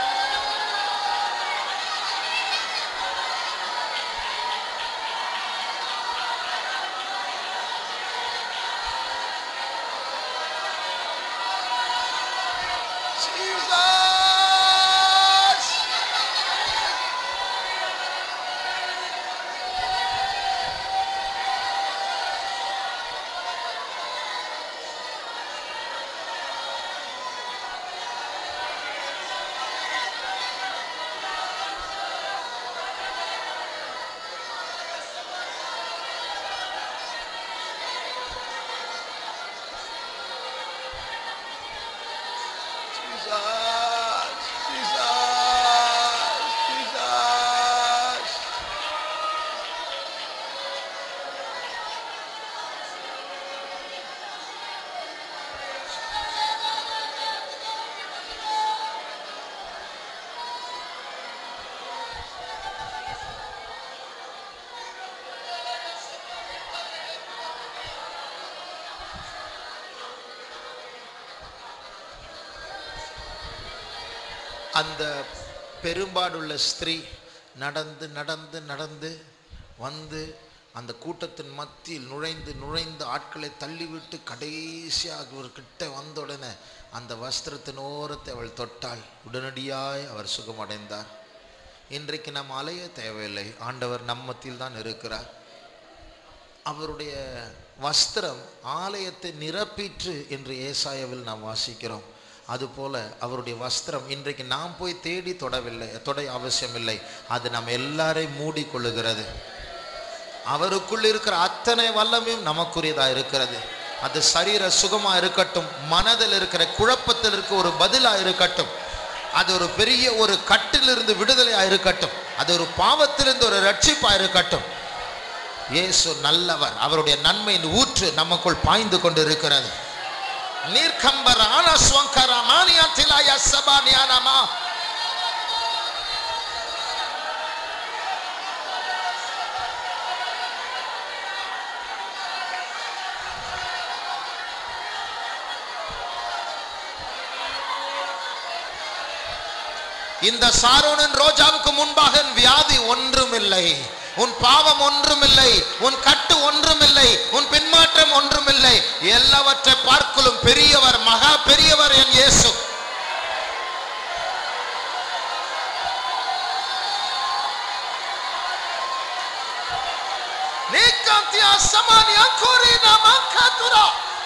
Jesus! Jesus! Jesus! Jesus! அந்த பெரும்பாடுள்ள ஸ்திரீ நடந்து நடந்து நடந்து வந்து அந்த கூட்டத்தின் மத்தியில் நுழைந்து நுழைந்து ஆட்களை தள்ளிவிட்டு கடைசியாக ஒரு கிட்ட வந்த உடனே அந்த வஸ்திரத்தின் ஓரத்தை அவள் தொட்டாள் உடனடியாய் அவர் சுகமடைந்தார் இன்றைக்கு நாம் அலைய தேவையில்லை ஆண்டவர் நம் மத்தியில் தான் இருக்கிறார் அவருடைய வஸ்திரம் ஆலயத்தை நிரப்பிற்று என்று ஏசாயாவில் நாம் வாசிக்கிறோம் அதுபோல அவருடைய வஸ்திரம் இன்றைக்கு நாம் போய் தேடி தொடவில்லை தொட அவசியமில்லை அது நம்ம எல்லாரையும் மூடிக்கொள்ளுகிறது அவருக்குள் இருக்கிற அத்தனை வல்லமையும் நமக்குரியதா இருக்கிறது அது சரீர சுகமா இருக்கட்டும் மனதில் இருக்கிற குழப்பத்தில் இருக்க ஒரு பதிலா இருக்கட்டும் அது ஒரு பெரிய ஒரு கட்டிலிருந்து விடுதலையா இருக்கட்டும் அது ஒரு பாவத்திலிருந்து ஒரு ரட்சிப்பா இருக்கட்டும் இயேசு நல்லவர் அவருடைய நன்மையின் ஊற்று நமக்குள் பாய்ந்து கொண்டு இருக்கிறது நீர்க்கம்பர ஆனஸ்வங்கர மானியத்திலாய சபா ஞானமா இந்த சாரோனின் ரோஜாவுக்கு முன்பாக என் வியாதி ஒன்றுமில்லை உன் பாவம் ஒன்றுமில்லை உன் கட்டு ஒன்றுமில்லை உன் பின்மாற்றம் ஒன்றுமில்லை எல்லாவற்றை பார்க்கலும் பெரியவர் மகா பெரியவர் என் இயேசு நீக்காந்தியா சமானி அங்கோரி நாமக்காதுரா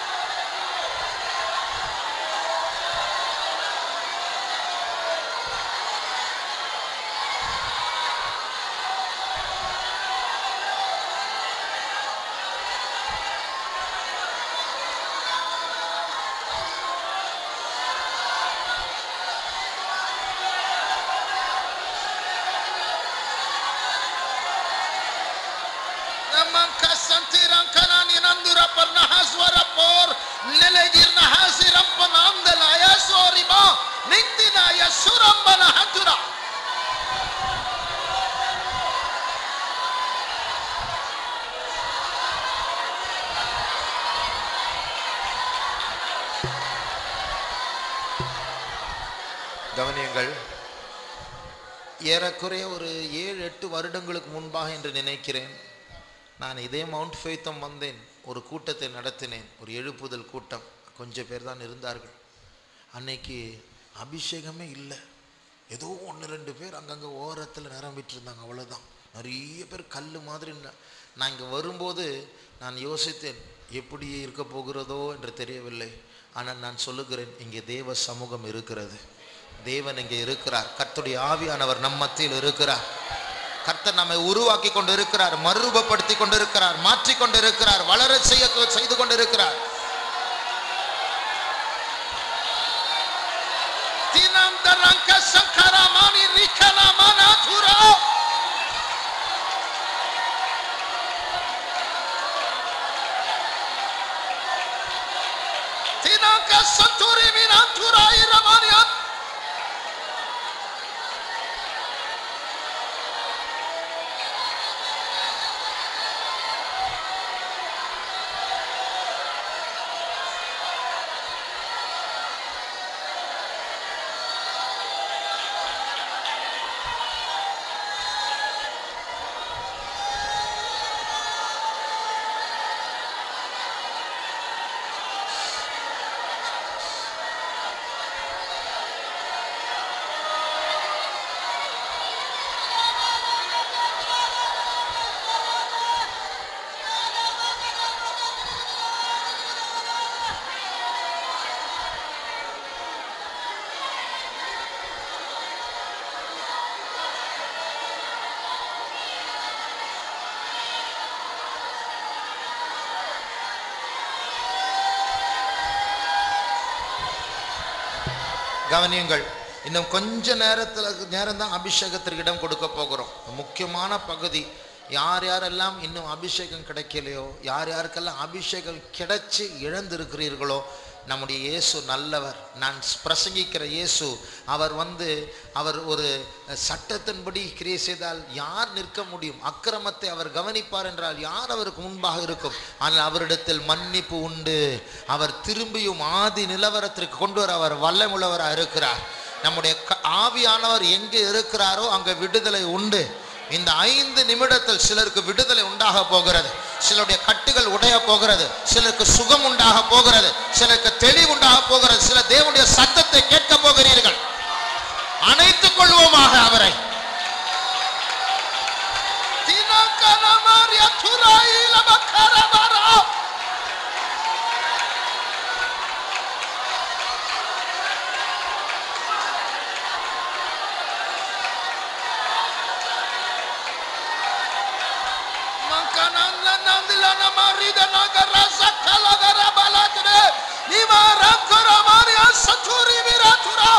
Namanka santiran kanani nandura par nahaswara por nelegir nahasiram panandala yasoriba niktina yasurambana hatura கவனியங்கள் ஏறக்குறைய ஒரு ஏழு எட்டு வருடங்களுக்கு முன்பாக என்று நினைக்கிறேன் நான் இதே மவுண்ட் ஃபெய்த்தம் வந்தேன் ஒரு கூட்டத்தை நடத்தினேன் ஒரு எழுப்புதல் கூட்டம் கொஞ்சம் பேர் தான் இருந்தார்கள் அன்னைக்கு அபிஷேகமே இல்லை ஏதோ ஒன்று ரெண்டு பேர் அங்கங்கே ஓரத்தில் நிரம்பிட்டு இருந்தாங்க அவ்வளோதான் நிறைய பேர் கல் மாதிரி ந- நான் இங்கே வரும்போது நான் யோசித்தேன் எப்படி இருக்க போகிறதோ என்று தெரியவில்லை ஆனால் நான் சொல்லுகிறேன் இங்கே தேவ சமூகம் இருக்கிறது தேவன் இங்கே இருக்கிறார் கர்த்தருடைய ஆவியானவர் நம் மத்தியில் இருக்கிறார் கர்த்தர் நம்மை உருவாக்கி கொண்டு இருக்கிறார் மறுரூபப்படுத்தி கொண்டு இருக்கிறார் மாற்றி கொண்டு இருக்கிறார் வளர செய்ய செய்து கொண்டு இருக்கிறார் தினம் தரங்க சங்கரமானி ரிக்கலமான துரா தினங்க சத்துரி மினாந்துரா இரமானியா கவனியுங்கள் இன்னும் கொஞ்ச நேரத்தில் நேரம் தான் அபிஷேகத்திற்கு இடம் கொடுக்க போகிறோம் முக்கியமான பகுதி யார் யாரெல்லாம் இன்னும் அபிஷேகம் கிடைக்கலையோ யார் யாருக்கெல்லாம் அபிஷேகம் கிடைச்சு இழந்திருக்கிறீர்களோ நம்முடைய இயேசு நல்லவர் நான் பிரசங்கிக்கிற இயேசு அவர் வந்து அவர் ஒரு சட்டத்தின்படி கிரியை செய்தால் யார் நிற்க முடியும் அக்கிரமத்தை அவர் கவனிப்பார் என்றால் யார் அவருக்கு முன்பாக இருக்கும் ஆனால் அவரிடத்தில் மன்னிப்பு உண்டு அவர் திரும்பியும் ஆதி நிலவரத்திற்கு கொண்டு வர அவர் வல்லமுள்ளவராக இருக்கிறார் நம்முடைய க- ஆவியானவர் எங்கே இருக்கிறாரோ அங்கே விடுதலை உண்டு இந்த ஐந்து நிமிடத்தில் சிலருக்கு விடுதலை உண்டாக போகிறது சிலருடைய கட்டுகள் உடைய போகிறது சிலருக்கு சுகம் உண்டாக போகிறது சிலருக்கு தெளிவு உண்டாக போகிறது சில தேவனுடைய சத்தத்தை கேட்க போகிறீர்கள் அணைத்துக் கொள்வோமாக அவரை தினக்கரமாரிய துராயில மக்கரமரா. Mankananda nandilana marida nagara zakala gara balatre. Nima ramkara maria saturi miratura.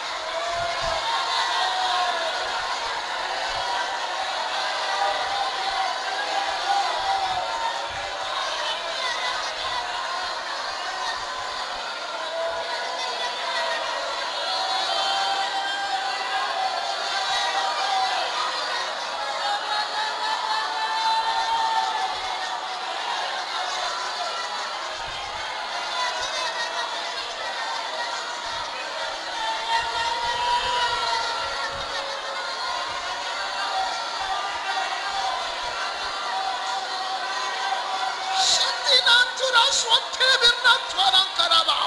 Shantinantura swante birnantwaran karaba.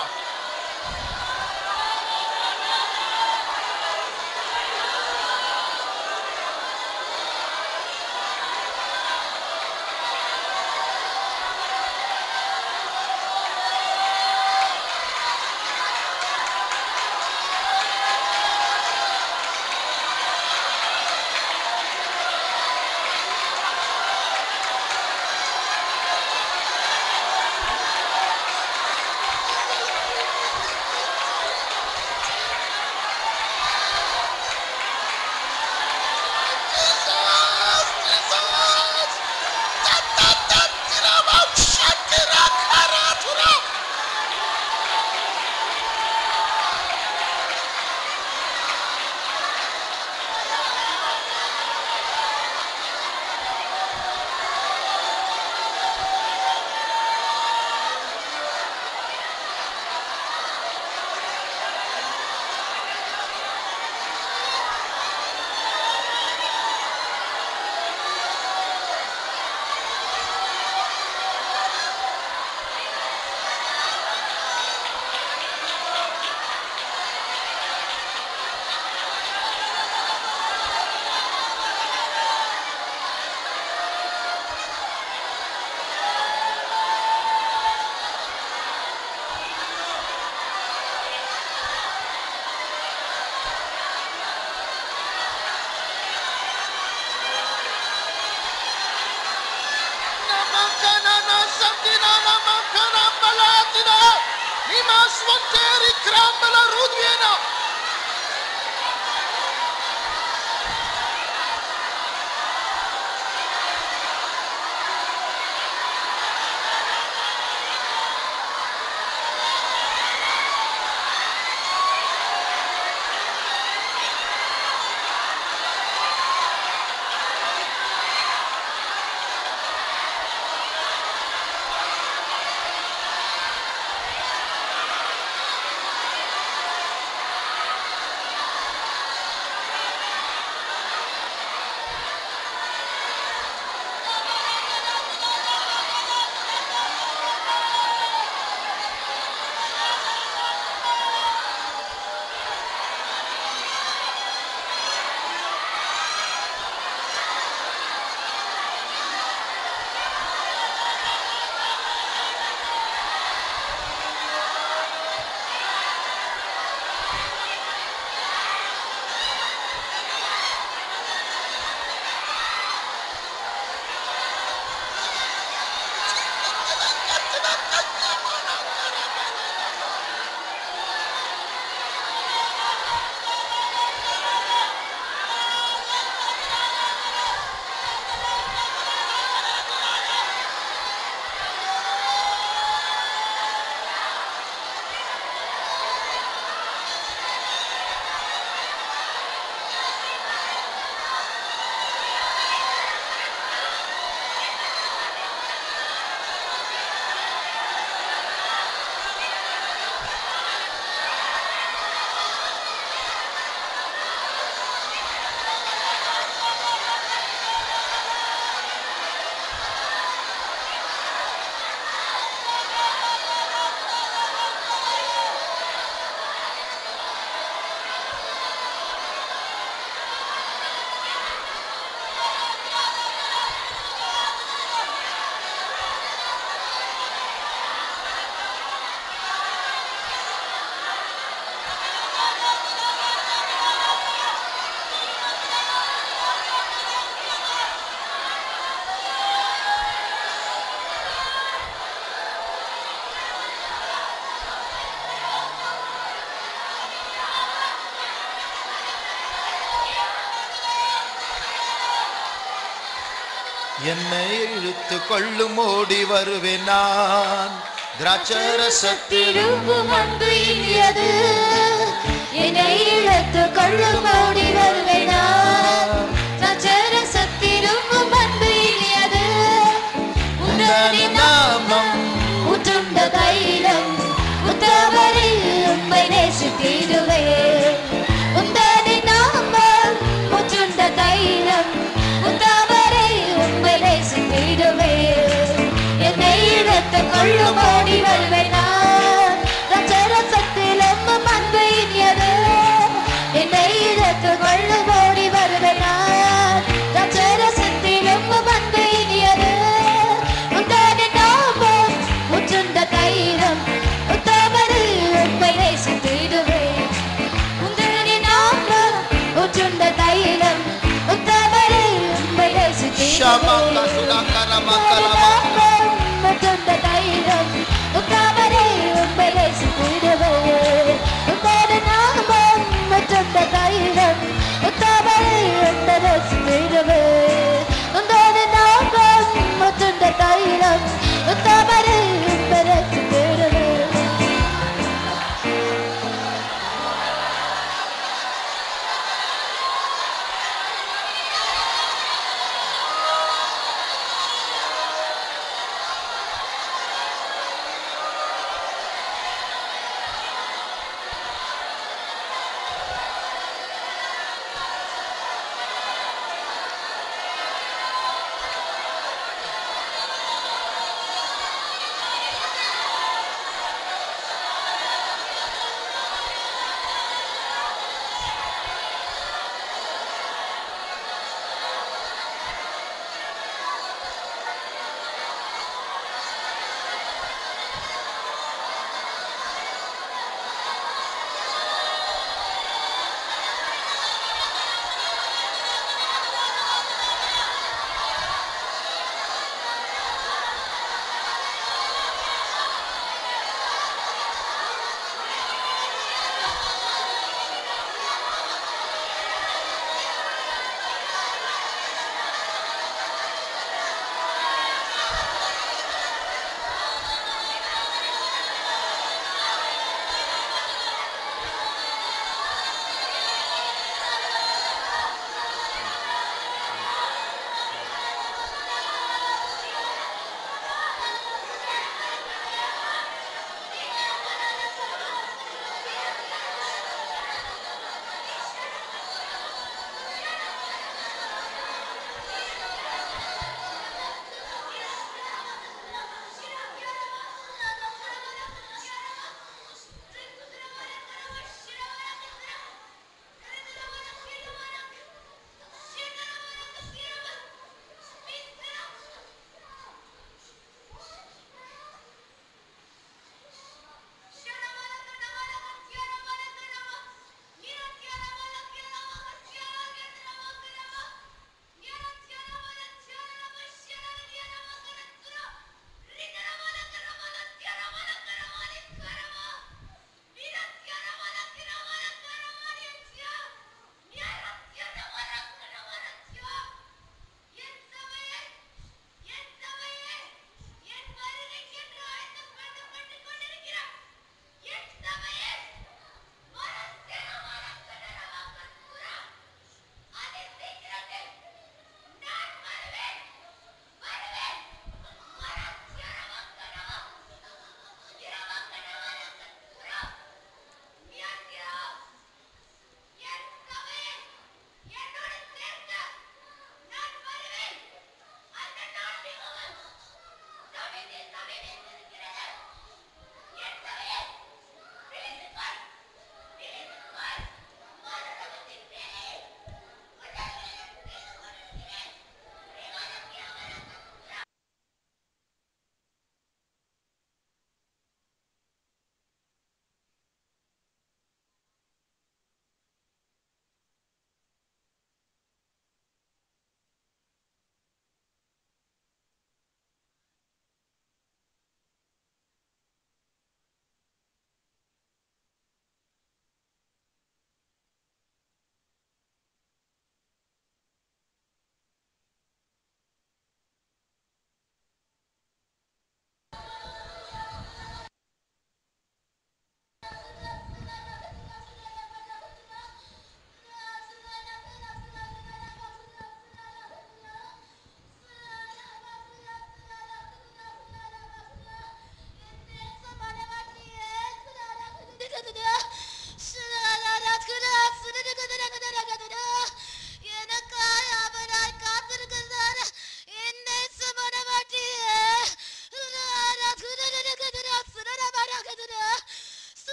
என்னை இழுத்து கொள்ளும் ஓடி வருவேன் நான் திராட்சரசத்தில் திரும்பும் அன்பு இனியது என்னை இழுத்து கொள்ளும் ஓடி வருவேன் நான் நச்சரசத்திரும்பும் அன்பு இனியது உந்தனி நாமம் உற்றுண்ட தைலம் உத்தவரில் உண்மை நேசித்திடுவே உந்தனி நாமம் உற்றுண்ட தைலம் உத்தவரில் உண்மை நேசித்திடுவே என்னை இழுத்து கொள்ளும் ஓடி வருவேன் நான் ரச்சரசத்தில் எம்மும் அன்பு இனியது என்னை இழுத்து கொள்ளும் ஓடி வருவேன் நான் ரச்சரசத்தில் எம்மும் அன்பு இனியது உந்தனி நாமம் உற்றுண்ட தைலம் உத்தவரில் உண்மை நேசித்திடுவே உந்தனி நாமம் உற்றுண்ட தைலம் உத்தவரில் உண்மை ஷாமா நேசித்திடுவே கசுடா கரமா கலமா முத்துண்ட தைலம் உத்தவரே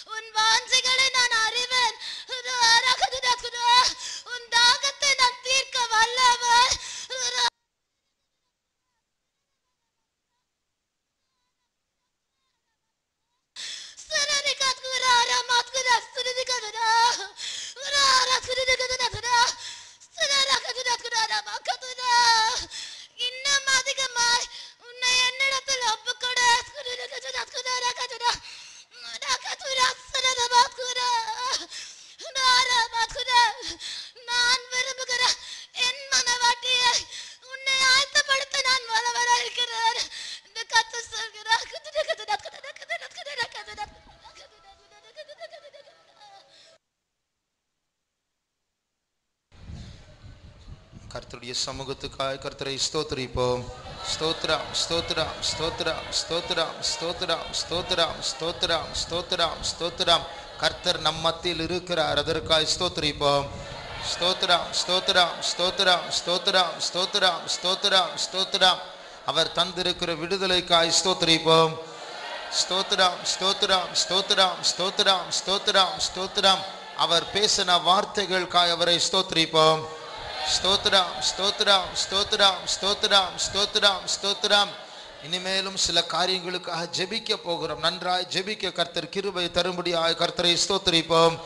உன் வாஞ்சைகளை நான் அறிவேன் உன் தாகத்தை நான் தீர்க்க வல்லவன் இன்னும் அதிகமாய் உன்னை என்னிடத்தில் ஒப்புக்கொடு நான் விரும்புகிற என் மனவாட்டியை உன்னை ஆயத்தப்படுத்த நான் வர இருக்கிறேன் இந்த கத்து சொல்கிறார் கர்த்தருடைய சமூகத்துக்காய் கர்த்தரை ஸ்தோத்திரிப்போம் ஸ்தோத்ரம் ஸ்தோத்ரம் ஸ்தோத்ரம் ஸ்தோத்ரம் ஸ்தோத்ரம் ஸ்தோத்ரம் ஸ்தோத்ரம் ஸ்தோத்ரம் ஸ்தோத்ரம் கர்த்தர் நம் மத்தியில் இருக்கிறார் அதற்காய் ஸ்தோத்திரிப்போம் ஸ்தோத்ரம் ஸ்தோத்ரம் ஸ்தோத்ரம் ஸ்தோத்ரம் ஸ்தோத்ரம் ஸ்தோத்ரம் ஸ்தோத்ரம் அவர் தந்திருக்கிற விடுதலைக்காய் ஸ்தோத்திரிப்போம் ஸ்தோத்ரம் ஸ்தோத்ரம் ஸ்தோத்ரம் ஸ்தோத்ரம் ஸ்தோத்ரம் ஸ்தோத்ரம் அவர் பேசின வார்த்தைகளுக்காய் அவரை ஸ்தோத்திரிப்போம் ஸ்தோத்ரம் ஸ்தோத்ரம் ஸ்தோத்ரம் ஸ்தோத்ரம் ஸ்தோத்ரம் ஸ்தோத்ரம் இனிமேலும் சில காரியங்களுக்காக ஜெபிக்க போகிறோம் நன்றாய் ஜெபிக்க கர்த்தர் கிருபை தரும்படியாய் கர்த்தரை ஸ்தோத்திரிப்போம்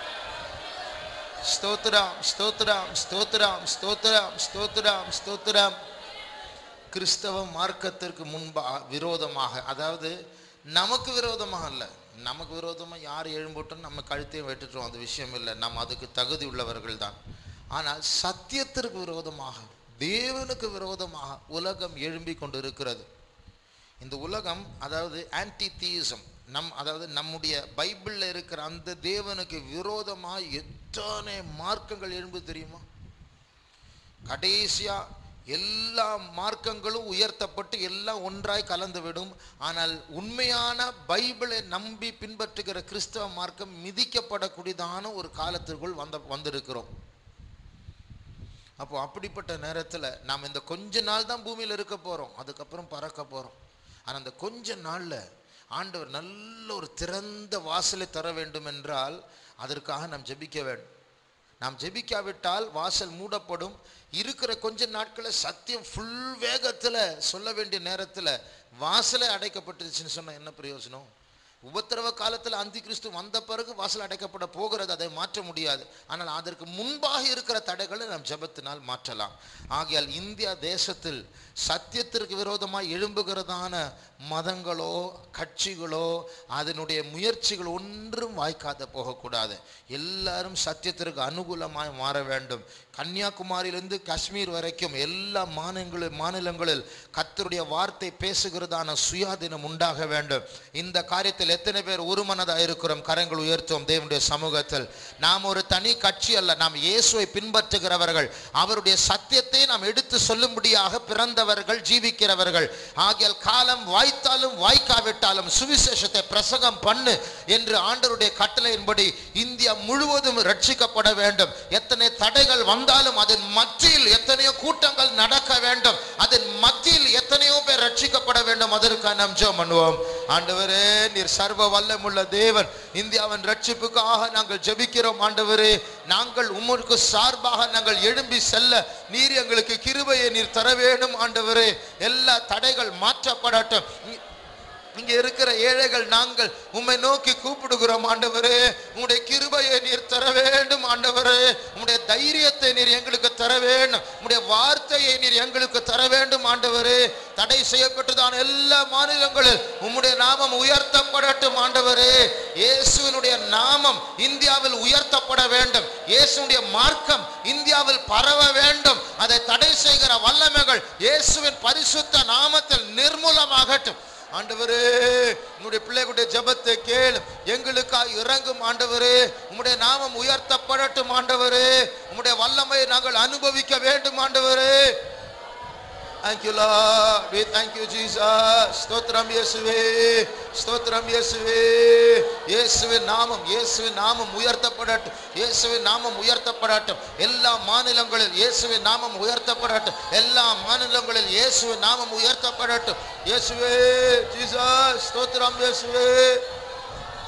ஸ்தோத்ரம் ஸ்தோத்ரம் ஸ்தோத்ரம் ஸ்தோத்ரம் ஸ்தோத்ரம் ஸ்தோத்ரம் கிறிஸ்தவ மார்க்கத்திற்கு முன்பா விரோதமாக அதாவது நமக்கு விரோதமாக அல்ல நமக்கு விரோதமாக யார் எழும்புட்டோம் நம்ம கழுத்தையும் வெட்டுட்டோம் அது விஷயம் இல்லை நம்ம அதுக்கு தகுதி உள்ளவர்கள் தான் ஆனால் சத்தியத்திற்கு விரோதமாக தேவனுக்கு விரோதமாக உலகம் எழும்பி கொண்டு இருக்கிறது இந்த உலகம் அதாவது ஆன்டி தீசம் நம் அதாவது நம்முடைய பைபிளில் இருக்கிற அந்த தேவனுக்கு விரோதமாக எத்தனை மார்க்கங்கள் எழும்பு தெரியுமா கடைசியா எல்லா மார்க்கங்களும் உயர்த்தப்பட்டு எல்லாம் ஒன்றாய் கலந்துவிடும் ஆனால் உண்மையான பைபிளை நம்பி பின்பற்றுகிற கிறிஸ்தவ மார்க்கம் மிதிக்கப்படக்கூடியதான ஒரு காலத்திற்குள் வந்த வந்திருக்கிறோம் அப்போ அப்படிப்பட்ட நேரத்தில் நாம் இந்த கொஞ்ச நாள் தான் பூமியில் இருக்க போகிறோம் அதுக்கப்புறம் பறக்க போகிறோம் ஆனால் அந்த கொஞ்ச நாளில் ஆண்டவர் நல்ல ஒரு திறந்த வாசலை தர வேண்டும் என்றால் அதற்காக நாம் ஜெபிக்க வேண்டும் நாம் ஜெபிக்காவிட்டால் வாசல் மூடப்படும் இருக்கிற கொஞ்ச நாட்களில் சத்தியம் ஃபுல் வேகத்தில் சொல்ல வேண்டிய நேரத்தில் வாசலே அடைக்கப்பட்டுச்சுன்னு சொன்னால் என்ன பிரயோஜனம் உபத்திரவ காலத்தில் அந்தி கிறிஸ்து வந்த பிறகு வாசல் அடைக்கப்பட போகிறது அதை மாற்ற முடியாது ஆனால் அதற்கு முன்பாக இருக்கிற தடைகளை நாம் ஜெபத்தினால் மாற்றலாம் ஆகையால் இந்தியா தேசத்தில் சத்தியத்திற்கு விரோதமாக எழும்புகிறதான மதங்களோ கட்சிகளோ அதனுடைய முயற்சிகள் ஒன்றும் வாய்க்காத போகக்கூடாது எல்லாரும் சத்தியத்திற்கு அனுகூலமாய் மாற வேண்டும் கன்னியாகுமரியிலிருந்து காஷ்மீர் வரைக்கும் எல்லா மாநிலங்களில் மாநிலங்களில் கர்த்தருடைய வார்த்தை பேசுகிறதான சுயாதீனம் உண்டாக வேண்டும் இந்த காரியத்தில் எத்தனை பேர் ஒருமனதாக இருக்கிறோம் கரங்கள் உயர்த்துவோம் தேவனுடைய சமூகத்தில் நாம் ஒரு தனி கட்சி அல்ல நாம் இயேசுவை பின்பற்றுகிறவர்கள் அவருடைய சத்தியத்தை நாம் எடுத்து சொல்லும்படியாக பிறந்தவர்கள் ஜீவிக்கிறவர்கள் ஆகியால் காலம் வாய்த்தாலும் வாய்க்காவிட்டாலும் சுவிசேஷத்தை பிரசங்கம் பண்ணு என்று ஆண்டவருடைய கட்டளையின்படி இந்தியா முழுவதும் ரட்சிக்கப்பட வேண்டும் எத்தனை தடைகள் வந்தாலும் அதன் மத்தியில் எத்தனையோ கூட்டங்கள் நடக்க வேண்டும் அதன் மத்தியில் எத்தனையோ பேர் ரட்சிக்கப்பட வேண்டும் அதற்காக நாம் ஜெபம் பண்ணுவோம் ஆண்டவரே நீர் சர்வ வல்லமுள்ள தேவன் இந்தியாவின் ரட்சிப்புக்காக நாங்கள் ஜெபிக்கிறோம் ஆண்டவரே நாங்கள் உமக்கு சார்பாக நாங்கள் எழும்பி செல்ல நீர் எங்களுக்கு கிருபையை நீர் தர வேண்டும் ஆண்டவரே எல்லா தடைகள் மாற்றப்படட்டும் இங்க இருக்கிற ஏழைகள் நாங்கள் உம்மை நோக்கி கூப்பிடுகிறோம் ஆண்டவரே உம்முடைய கிருபையை நீர் தர வேண்டும் ஆண்டவரே உம்முடைய தைரியத்தை நீர் எங்களுக்கு தர வேண்டும் உம்முடைய வார்த்தையை நீர் எங்களுக்கு தர வேண்டும் ஆண்டவரே தடை செய்யப்பட்டதான எல்லா மாநிலங்களில் உம்முடைய நாமம் உயர்த்தப்படட்டும் ஆண்டவரே இயேசுவினுடைய நாமம் இந்தியாவில் உயர்த்தப்பட வேண்டும் இயேசுடைய மார்க்கம் இந்தியாவில் பரவ வேண்டும் அதை தடை செய்கிற வல்லமைகள் இயேசுவின் பரிசுத்த நாமத்தில் நிர்மூலமாகட்டும் ஆண்டவரே உம்முடைய பிள்ளைகளுடைய ஜெபத்தை கேளு எங்களுக்காய் இறங்கும் ஆண்டவரே உம்முடைய நாமம் உயர்த்தப்படட்டும் ஆண்டவரே உம்முடைய வல்லமையை நாங்கள் அனுபவிக்க வேண்டும் ஆண்டவரே Thank you, Lord. We thank you, Jesus. ஸ்தோத்திரம் இயேசுவே ஸ்தோத்திரம் இயேசுவே இயேசுவின் நாமம் இயேசுவின் நாமம் உயர்த்தப்படட்டும் இயேசுவின் நாமம் உயர்த்தப்படட்டும் எல்லா மாநிலங்களில் இயேசுவின் நாமம் உயர்த்தப்படட்டும் எல்லா மாநிலங்களில் இயேசுவின் நாமம் உயர்த்தப்படட்டும் இயேசுவே ஜீசஸ் ஸ்தோத்திரம் இயேசுவே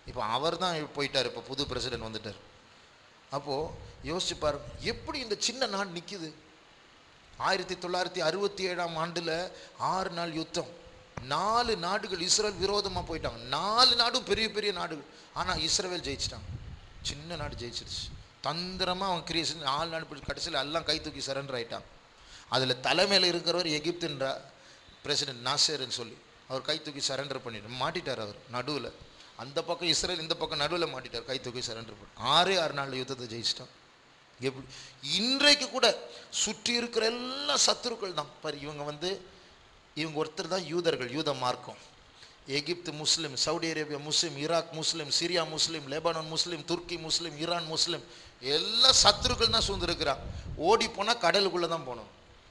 இப்போ அவர் தான் போயிட்டார் இப்போ புது பிரசிடென்ட் வந்துட்டார் அப்போது யோசிச்சு பாருங்க எப்படி இந்த சின்ன நாடு நிற்கிது ஆயிரத்தி தொள்ளாயிரத்தி அறுபத்தி ஏழாம் ஆண்டில் ஆறு நாள் யுத்தம் நாலு நாடுகள் இஸ்ரேல் விரோதமாக போயிட்டாங்க நாலு நாடும் பெரிய பெரிய நாடுகள் ஆனால் இஸ்ரேல் ஜெயிச்சிட்டாங்க சின்ன நாடு ஜெயிச்சிருச்சு தந்திரமாக அவங்க கிரியேஷன் நாலு நாடு பிடிச்சி கடைசியில் எல்லாம் கை தூக்கி சரண்டர் ஆயிட்டாங்க அதில் தலைமையில் இருக்கிறவர் எகிப்தின்ற பிரசிடென்ட் நாசேர்னு சொல்லி அவர் கை தூக்கி சரண்டர் பண்ணிட்டு மாட்டிட்டார் அவர் நடுவில் அந்த பக்கம் இஸ்ரேல் இந்த பக்கம் நடுவில் மாட்டிட்டார் கை தூக்கி சரண்டர் பண்ணி ஆறே ஆறு நாள் யுத்தத்தை ஜெயிச்சிட்டான் எப்படி இன்றைக்கு கூட சுற்றி இருக்கிற எல்லா சத்துருக்கள் தான் பாரு இவங்க வந்து இவங்க ஒருத்தர் தான் யூதர்கள் யூத மார்க்கம் எகிப்து முஸ்லீம் சவுதி அரேபியா முஸ்லீம் ஈராக் முஸ்லீம் சிரியா முஸ்லீம் லெபனான் முஸ்லீம் துர்க்கி முஸ்லீம் ஈரான் முஸ்லீம் எல்லா சத்துருக்கள் தான் சூழ்ந்திருக்கிறாங்க ஓடி போனால் கடலுக்குள்ளே தான் போகணும்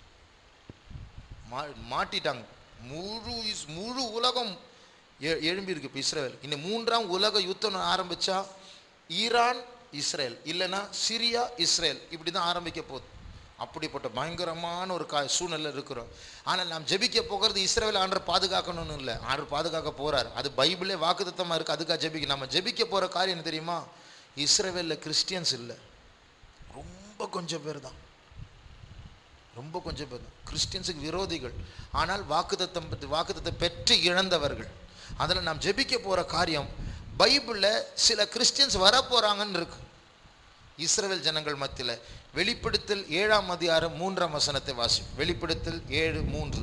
மா மாட்டிட்டாங்க முழு இஸ் முழு உலகம் எ- எழும்பி இருக்கு இப்போ இஸ்ரேல் இந்த மூன்றாம் உலக யுத்தம் ஆரம்பிச்சா ஈரான் இஸ்ரேல் இல்லைன்னா சிரியா இஸ்ரேல் இப்படி தான் ஆரம்பிக்க போகுது அப்படிப்பட்ட பயங்கரமான ஒரு கா சூழ்நிலை இருக்கிறோம் ஆனால் நாம் ஜெபிக்க போகிறது இஸ்ரேல் ஆண்டர் பாதுகாக்கணும்னு இல்லை ஆண்டர் பாதுகாக்க போறார் அது பைபிளே வாக்குத்தத்தமாக இருக்குது அதுக்காக ஜெபிக்க நம்ம ஜெபிக்க போகிற காரியம் என்ன தெரியுமா இஸ்ரேலில் கிறிஸ்டியன்ஸ் இல்லை ரொம்ப கொஞ்சம் பேர் தான் ரொம்ப கொஞ்சம் பேர் தான் கிறிஸ்டியன்ஸுக்கு விரோதிகள் ஆனால் வாக்குத்தத்தம் வாக்குத்தத்தை பெற்று இழந்தவர்கள் அதில் நாம் ஜெபிக்க போகிற காரியம் பைபிளில் சில கிறிஸ்டியன்ஸ் வரப்போகிறாங்கன்னு இருக்கு இஸ்ரவேல் ஜனங்கள் மத்தியில் வெளிப்படுத்தல் ஏழாம் அதிகாரம் மூன்றாம் வசனத்தை வாசி வெளிப்படுத்தல் ஏழு மூன்று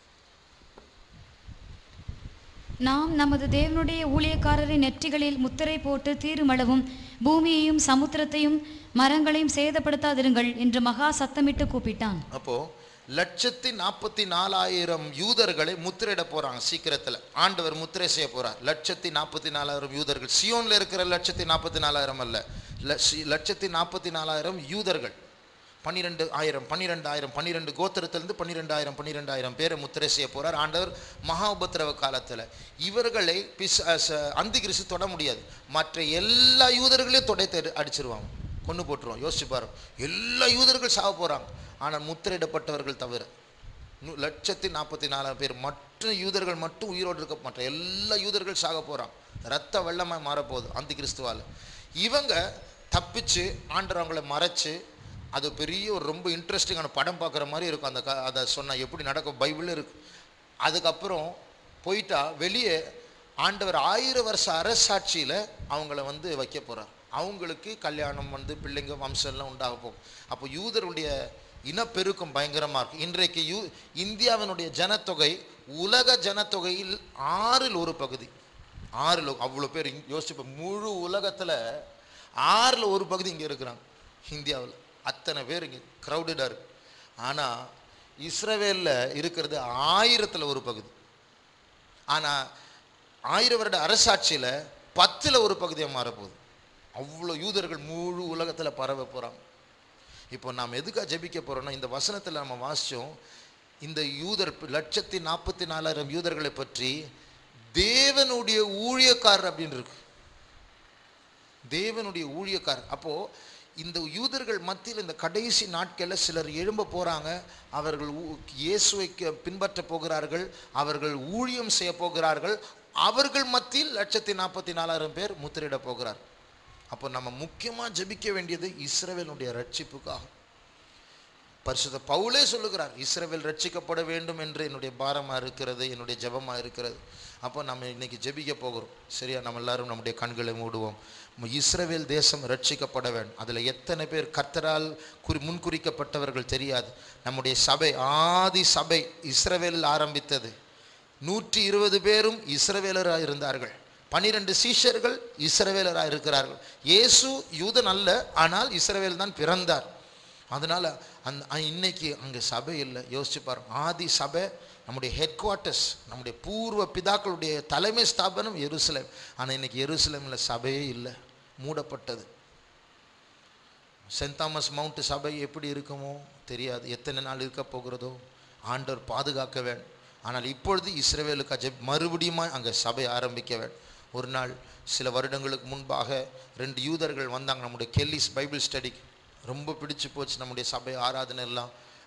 நாம் நமது தேவனுடைய ஊழியக்காரரின் நெற்றிகளில் முத்திரை போட்டு தீருமளவும் பூமியையும் சமுத்திரத்தையும் மரங்களையும் சேதப்படுத்தாதிருங்கள் என்று மகா சத்தமிட்டு கூப்பிட்டான் அப்போ லட்சத்தி நாற்பத்தி நாலாயிரம் யூதர்களை முத்திரையிட போறாங்க சீக்கிரத்தில் ஆண்டவர் முத்திரை செய்ய போறார் லட்சத்தி நாற்பத்தி நாலாயிரம் யூதர்கள் சியோன்ல இருக்கிற லட்சத்தி நாற்பத்தி நாலாயிரம் அல்ல ல- சி- லட்சத்தி நாற்பத்தி நாலாயிரம் யூதர்கள் பன்னிரெண்டு ஆயிரம் பன்னிரெண்டாயிரம் பன்னிரெண்டு கோத்திரத்திலிருந்து பன்னிரெண்டாயிரம் பன்னிரெண்டாயிரம் பேரை முத்திரை செய்ய போறார் ஆண்டவர் மகா உபத்திரவ காலத்தில் இவர்களை பிஸ் அந்தி கிறிஸ்து தொட முடியாது மற்ற எல்லா யூதர்களையும் தொடைத்து அடிச்சிருவாங்க கொண்டு போட்டுருவோம் யோசிச்சு பாருங்க எல்லா யூதர்கள் சாக போறாங்க ஆனால் முத்திரையிடப்பட்டவர்கள் தவிர நூ- லட்சத்தி நாற்பத்தி நாலாயிரம் பேர் மற்ற யூதர்கள் மட்டும் உயிரோடு இருக்க மற்ற எல்லா யூதர்கள் சாக போறாங்க ரத்த வெள்ளமாக மாறப்போகுது அந்த கிறிஸ்துவால் இவங்க தப்பிச்சு ஆண்டவர் அவங்கள மறைச்சு அது பெரிய ஒரு ரொம்ப இன்ட்ரெஸ்டிங்கான படம் பார்க்குற மாதிரி இருக்கும் அந்த க- அதை சொன்னால் எப்படி நடக்கும் பைபிளில் இருக்கு அதுக்கப்புறம் போயிட்டா வெளியே ஆண்டவர் ஆயிரம் வருஷ அரசாட்சியில் அவங்கள வந்து வைக்க போகிறார் அவங்களுக்கு கல்யாணம் வந்து பிள்ளைங்க வம்சம்லாம் உண்டாக போகும் அப்போ யூதருடைய இனப்பெருக்கம் பயங்கரமாக இருக்கும் இன்றைக்கு யூ இந்தியாவினுடைய ஜனத்தொகை உலக ஜனத்தொகையில் ஆறில் ஒரு பகுதி ஆறில் அவ்வளோ பேர் இங்க- யோசிச்சு பாரு, முழு உலகத்தில் ஆறில் ஒரு பகுதி இங்கே இருக்கிறாங்க இந்தியாவில் அத்தனை பேர் இங்கே க்ரௌடடாக இருக்கு ஆனால் இஸ்ரவேலில் இருக்கிறது ஆயிரத்தில் ஒரு பகுதி ஆனால் ஆயிரம் வருட அரசாட்சியில் பத்தில் ஒரு பகுதியாக மாறப்போகுது அவ்வளோ யூதர்கள் முழு உலகத்தில் பரவ போகிறாங்க இப்போ நாம் எதுக்காக ஜெபிக்க போகிறோம்னா இந்த வசனத்தில் நம்ம வாசித்தோம் இந்த யூதர் லட்சத்தி நாற்பத்தி நாலாயிரம் யூதர்களை பற்றி தேவனுடைய ஊழியக்காரர் அப்படின்னு இருக்கு தேவனுடைய ஊழியக்காரர் அப்போ இந்த யூதர்கள் மத்தியில் இந்த கடைசி நாட்களில் சிலர் எழும்ப போறாங்க அவர்கள் ஊ- இயேசுவை க- பின்பற்ற போகிறார்கள் அவர்கள் ஊழியம் செய்ய போகிறார்கள் அவர்கள் மத்தியில் லட்சத்தி நாற்பத்தி நாலாயிரம் பேர் முத்திரையிட போகிறார் அப்போ நம்ம முக்கியமாக ஜெபிக்க வேண்டியது இஸ்ரவேலுடைய ரட்சிப்புக்காக பரிசுத்த பவுலே சொல்லுகிறார் இஸ்ரவேல் ரட்சிக்கப்பட வேண்டும் என்று என்னுடைய பாரமாக இருக்கிறது என்னுடைய ஜெபமாக இருக்கிறது அப்போ நம்ம இன்னைக்கு ஜெபிக்க போகிறோம் சரியா நம்ம எல்லாரும் நம்முடைய கண்களை மூடுவோம் ம- இஸ்ரவேல் தேசம் ரட்சிக்கப்பட வேண்டும் அதில் எத்தனை பேர் கர்த்தரால் குறி முன்குறிக்கப்பட்டவர்கள் தெரியாது நம்முடைய சபை ஆதி சபை இஸ்ரவேலில் ஆரம்பித்தது நூற்றி இருபது பேரும் இஸ்ரவேலராக இருந்தார்கள் பனிரெண்டு சீஷர்கள் இஸ்ரவேலராக இருக்கிறார்கள் இயேசு யூதன் அல்ல ஆனால் இஸ்ரவேல் தான் பிறந்தார் அதனால் அந்த அ- இன்னைக்கு அங்கே சபை இல்லை யோசிச்சு பாருங்க ஆதி சபை நம்முடைய ஹெட் குவார்ட்டர்ஸ் நம்முடைய பூர்வ பிதாக்களுடைய தலைமை ஸ்தாபனம் எருசலேம் ஆனால் இன்னைக்கு எருசலேமில் சபையே இல்லை மூடப்பட்டது சென்ட் தாமஸ் மவுண்ட் சபை எப்படி இருக்குமோ தெரியாது எத்தனை நாள் இருக்க போகிறதோ ஆண்டவர் பாதுகாக்க வேண்டும் ஆனால் இப்பொழுது இஸ்ரவேலுக்கு அஜப் மறுபடியும் அங்கே சபை ஆரம்பிக்க வேண்டும் ஒரு நாள் சில வருடங்களுக்கு முன்பாக ரெண்டு யூதர்கள் வந்தாங்க நம்முடைய கெல்லிஸ் பைபிள் ஸ்டடிக்கு ரொம்ப பிடிச்சு போச்சு நம்முடைய சபை ஆராதனை எல்லாம்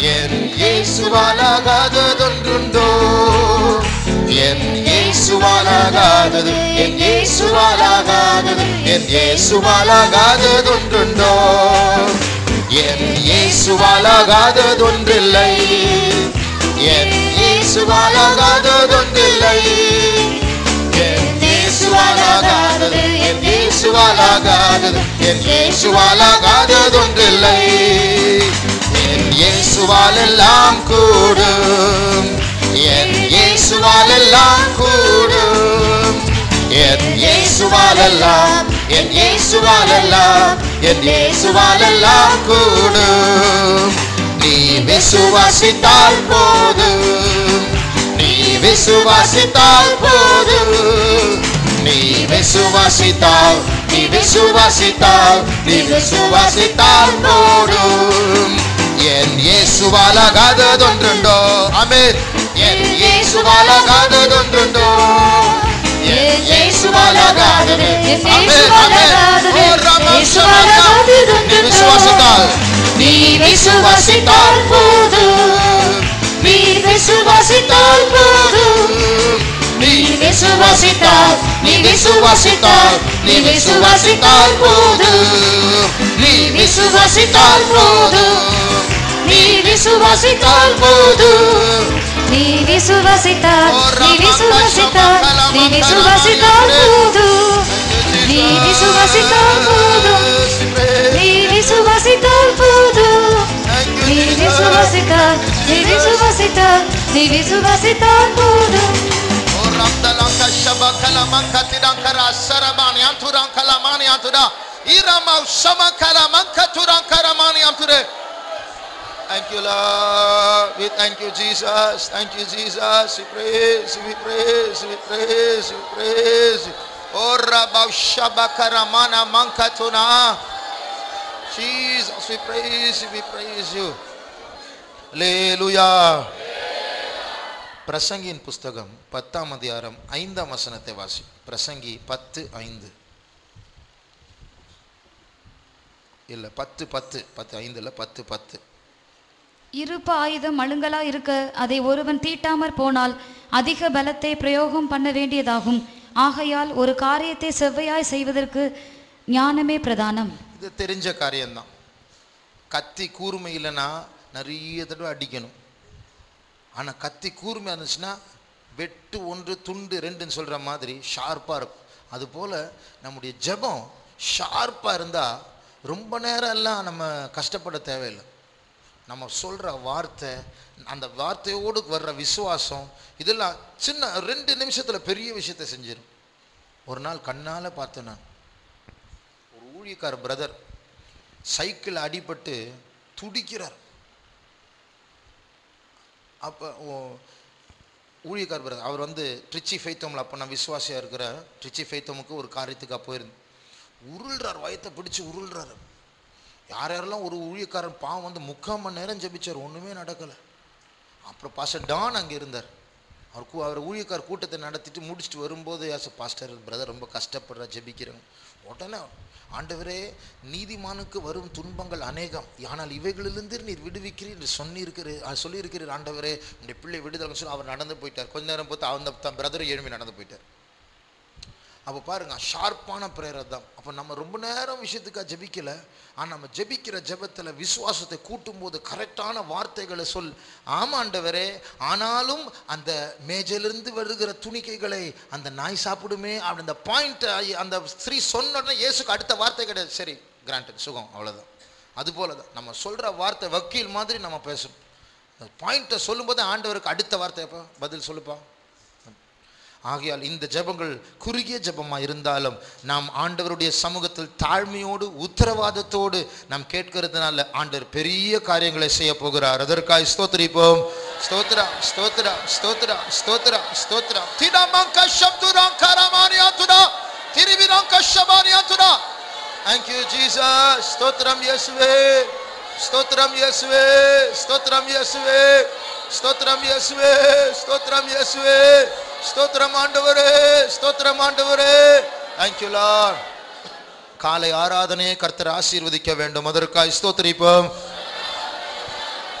என் இயேசுவாலாகாததொன்றுண்டோ என் இயேசுவாலாகாதது என் இயேசுவாலாகாதது என் இயேசுவாலாகாததொன்றுண்டோ என் இயேசுவாலாகாததொன்றில்லை என் இயேசுவாலாகாததொன்றில்லை என் இயேசுவாலாகாதது என் இயேசுவாலாகாதது என் இயேசுவாலாகாததொன்றில்லை என் இயேசுவால் எல்லாம் கூடும் என் இயேசுவால் எல்லாம் கூடும் என் இயேசுவால் எல்லாம் என் இயேசுவால் எல்லாம் என் இயேசுவால் எல்லாம் கூடும் நீ விசுவாசித்தால் போதும் நீ விசுவாசித்தால் போதும் நீ விசுவாசித்தால் நீ விசுவாசித்தால் நீ விசுவாசித்தால் போடும் என் இயேசுவாலாகாததொன்றுண்டோ அமேன் என் இயேசுவாலாகாததொன்றுண்டோ என் இயேசுவாலாகாதது என் அமேன் அமேன் ஓ ரம சமக நீ விசுவாசித்தால் நீ விசுவாசித்தால் போதும் நீ விசுவாசித்தால் போதும் நீ விசுவாசித்தால் நீ விசுவாசித்தால் நீ விசுவாசித்தால் போதும் நீ விசுவாசித்தால் போதும் நீ விசுவாசித்தால் போதும் நீ விசுவாசித்தால் நீ விசுவாசித்தால் நீ விசுவாசித்தால் போதும் நீ விசுவாசித்தால் போதும் நீ விசுவாசித்தால் போதும் நீ விசுவாசித்தால் நீ விசுவாசித்தால் நீ விசுவாசித்தால் போதும் Thank you, Lord. We thank you, Jesus. Thank you, Jesus. We praise, we praise, we praise, we praise. Oh, Rabba Shabakaramana Mankatuna. Jesus, we praise you, we praise you. Hallelujah. பிரசங்கியின் புஸ்தகம் பத்தாம் அதிகாரம் ஐந்தாம் வசனத்தை வாசி பிரசங்கி பத்து ஐந்து இல்ல பத்து பத்து பத்து ஐந்து இல்ல பத்து பத்து இருப்பு ஆயுதம் மழுங்கலா இருக்க அதை ஒருவன் தீட்டாமற் போனால் அதிக பலத்தை பிரயோகம் பண்ண வேண்டியதாகும் ஆகையால் ஒரு காரியத்தை செவ்வையாய் செய்வதற்கு ஞானமே பிரதானம் இது தெரிஞ்ச காரியம்தான் கத்தி கூர்மை இல்லைன்னா நிறைய தடவை அடிக்கணும் ஆனால் கத்தி கூர்மை இருந்துச்சுன்னா வெட்டு ஒன்று துண்டு ரெண்டுன்னு சொல்கிற மாதிரி ஷார்ப்பாக இருக்கும் அதுபோல் நம்முடைய ஜெபம் ஷார்ப்பாக இருந்தால் ரொம்ப நேரம் எல்லாம் நம்ம கஷ்டப்பட தேவையில்லை நம்ம சொல்கிற வார்த்தை அந்த வார்த்தையோடு வர்ற விசுவாசம் இதெல்லாம் சின்ன ரெண்டு நிமிஷத்தில் பெரிய விஷயத்தை செஞ்சிடும் ஒரு நாள் கண்ணால் பார்த்தேன் நான் ஒரு ஊழியக்கார பிரதர் சைக்கிள் அடிபட்டு துடிக்கிறார் அப்போ ஊழியக்கார் பிரதர் அவர் வந்து ட்ரிச்சி ஃபைத்தோமில் அப்போ நான் விசுவாசியாக இருக்கிற ட்ரிச்சி ஃபைத்தோமுக்கு ஒரு காரியத்துக்காக போயிருந்தேன் உருள்றார் வயத்தை பிடிச்சு உருள்றாரு யார் யாரெல்லாம் ஒரு ஊழியக்காரன் பாவம் வந்து முக்கால் மணி நேரம் ஜெபிச்சார் ஒன்றுமே நடக்கலை அப்புறம் பாஸ்டர் டான் அங்கே இருந்தார் அவர் கூ அவர் ஊழியக்கார் கூட்டத்தை நடத்திட்டு முடிச்சுட்டு வரும்போது யாஸ் பாஸ்டர் பிரதர் ரொம்ப கஷ்டப்படுற ஜெபிக்கிறேன் உடனே ஆண்டவரே நீதிமானுக்கு வரும் துன்பங்கள் அநேகம் ஆனால் இவைகளிலிருந்து நீர் விடுவிக்கிறீர் என்று சொன்னிருக்கிறீர் சொல்லியிருக்கிறீர் ஆண்டவரே உடைய பிள்ளை விடுதலை சொல்லி அவர் நடந்து போயிட்டார் கொஞ்ச நேரம் பார்த்து அந்த தன் பிரதர் எழுமி நடந்து போயிட்டார் அப்போ பாருங்க ஷார்ப்பான பிரேயர் தான் அப்போ நம்ம ரொம்ப நேரம் விஷயத்துக்காக ஜெபிக்கல ஆனால் நம்ம ஜெபிக்கிற ஜெபத்தில் விசுவாசத்தை கூட்டும்போது கரெக்டான வார்த்தைகளை சொல் ஆமாண்டவரே ஆனாலும் அந்த மேஜையிலிருந்து வருகிற துணிக்கைகளை அந்த நாய் சாப்பிடுமே அப்படி அந்த பாயிண்ட் அந்த ஸ்திரீ சொன்ன உடனே இயேசுக்கு அடுத்த வார்த்தை கிடையாது சரி கிராண்டட் சுகம் அவ்வளோதான் அதுபோல தான் நம்ம சொல்கிற வார்த்தை வக்கீல் மாதிரி நம்ம பேசணும் அந்த பாயிண்ட்டை சொல்லும்போது ஆண்டவருக்கு அடுத்த வார்த்தை எப்போ பதில் சொல்லுப்பா ஆகையால் இந்த ஜெபங்கள் குறுகிய ஜெபமாக இருந்தாலும் நாம் ஆண்டவருடைய சமூகத்தில் தாழ்மையோடு உத்தரவாதத்தோடு நாம் கேட்கறதுனால ஆண்டவர் பெரிய காரியங்களை செய்ய போகிறார் அதற்காய் ஸ்தோத்திரிப்போம் ஸ்தோத்ரா ஸ்தோத்ரா ஸ்தோத்ரா ஸ்தோத்ரா ஸ்தோத்ரா திடமங்க சப்துரம் கரமானியாத்துடா திருவிரங்க ஷபானியாத்துடா Thank you Jesus ஸ்தோத்திரம் இயேசுவே ஸ்தோத்திரம் இயேசுவே ஸ்தோத்திரம் இயேசுவே ஸ்தோத்திரம் இயேசுவே ஸ்தோத்திரம் இயேசுவே ஸ்தோத்திரம் ஆண்டவரே ஸ்தோத்திரம் ஆண்டவரே தேங்க்யூ லார்ட் காலை ஆராதனையை கர்த்தர் ஆசீர்வதிக்க வேண்டும் அதற்காய் ஸ்தோத்திரிப்போம்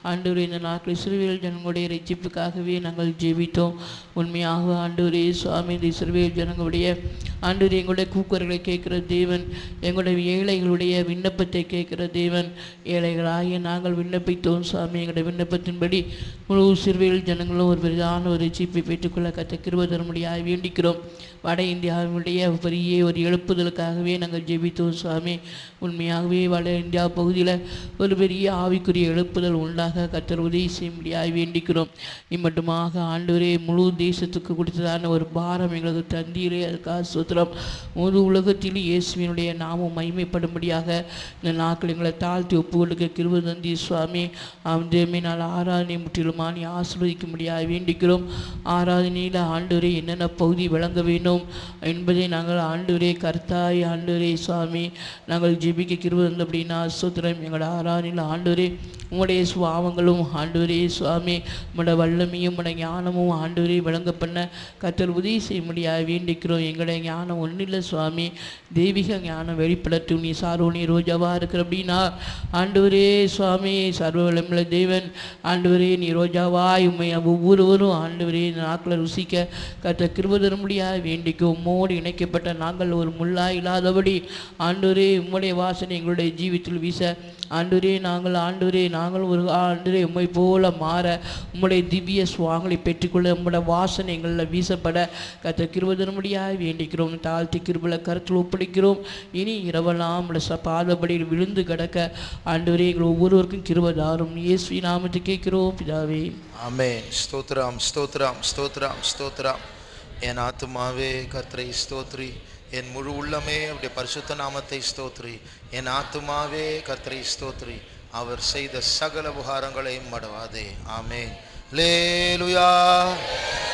ஆண்டவரே இந்த நாட்கள் சிறுவியல் ஜனங்களுடைய ரட்சிப்புக்காகவே நாங்கள் ஜெபித்தோம் உண்மையாக ஆண்டவரே சுவாமி இந்த சிறுவியல் ஜனங்களுடைய ஆண்டவரே எங்களுடைய கூக்குரலை கேட்கிற தேவன் எங்களுடைய ஏழைகளுடைய விண்ணப்பத்தை கேட்கிற தேவன் ஏழைகளாகிய நாங்கள் விண்ணப்பித்தோம் சுவாமி எங்களுடைய விண்ணப்பத்தின்படி முழு சிறுவியல் ஜனங்களும் ஒரு பெரிதான ஒரு ரட்சிப்பை பெற்றுக்கொள்ள கத்த கிருப தரும்படியாக வேண்டிக்கிறோம் வட இந்தியாவினுடைய பெரிய ஒரு எழுப்புதலுக்காகவே நாங்கள் ஜெபித்தோம் சுவாமி உண்மையாகவே வட இந்தியா பகுதியில் ஒரு பெரிய ஆவிக்குரிய எழுப்புதல் உண்டாக கத்தர் உதவி செய்யும்படியாக வேண்டிக்கிறோம் இம்மட்டுமாக ஆண்டவரே முழு தேசத்துக்கு கொடுத்ததான ஒரு பாரம் எங்களுக்கு தந்தீரே அதுக்காக சுத்திரம் முழு உலகத்தில் இயேசுவினுடைய நாமம் மகிமைப்படும்படியாக இந்த நாட்கள் எங்களை தாழ்த்தி ஒப்பு கொடுக்க கிருப தந்தி சுவாமி அவன் நாள் ஆராதனை முற்றிலுமா நீ ஆசீர்வதிக்கும்படியாக வேண்டிக்கிறோம் ஆராதனையில் ஆண்டவரே என்னென்ன பகுதி விளங்க வேண்டும் என்பதை நாங்கள் ஆண்டவரே கர்த்தாய் ஆண்டவரே சுவாமி நாங்கள் ஜெபிக்க கிருப தந்து அப்படின்னா சுத்திரம் எங்களோட ஆராதனையில் ஆண்டவரே உம்முடைய சுவாவங்களும் ஆண்டவரே சுவாமி உம்முடைய வல்லமையும் உம்முடைய ஞானமும் ஆண்டவரே விளங்க பண்ண கத்தர் உதவி செய்ய முடியாது வேண்டிக்கிறோம் எங்களுடைய ஞானம் ஒன்றும் இல்லை சுவாமி தெய்வீக ஞானம் வெளிப்படட்டும் நீ சாரோனி ரோஜாவா இருக்கிற அப்படின்னா ஆண்டவரே சுவாமி சர்வ வல்லமுள்ள தேவன் ஆண்டவரே நீ ரோஜாவாய் உண்மை ஒவ்வொருவரும் ஆண்டவரே இந்த நாட்களை ருசிக்க கத்த கிருப தர முடியாது வேண்டிக்கும் உம்மோடு இணைக்கப்பட்ட நாங்கள் ஒரு முள்ளா இல்லாதபடி ஆண்டவரே உம்முடைய வாசனை எங்களுடைய ஜீவித்தில் வீச ஆண்டவரே நாங்கள் ஆண்டவரே நாங்கள் ஒரு ஆண்டவரே உம்மை போல மாற உம்முடைய திவ்ய சுவாங்களை பெற்றுக்கொள்ள உம்முடைய வாசனை எங்களில் வீசப்பட கத்த கிருப தர முடியாது வேண்டிக்கிறோம் தாழ்த்தி கிருபல கருத்தில் ஒப்படைக்கிறோம் இனி இரவெல்லாம் உம்முடைய ச பாதபடியில் விழுந்து கிடக்க ஆண்டவரே எங்கள் ஒவ்வொருவருக்கும் கிருப தாரும் இயேசு நாமத்தை கேட்கிறோம் பிதாவே ஆமென் ஸ்தோத்ரம் ஸ்தோத்ரம் ஸ்தோத்ரம் ஸ்தோத்ரம் என் ஆத்துமாவே கர்த்தரை ஸ்தோத்ரி என் முழு உள்ளமே அவருடைய பரிசுத்த நாமத்தை ஸ்தோத்ரி என் ஆத்துமாவே கர்த்தரை ஸ்தோத்ரி அவர் செய்த சகல உபகாரங்களையும் மடவாதே ஆமென் லேலுயா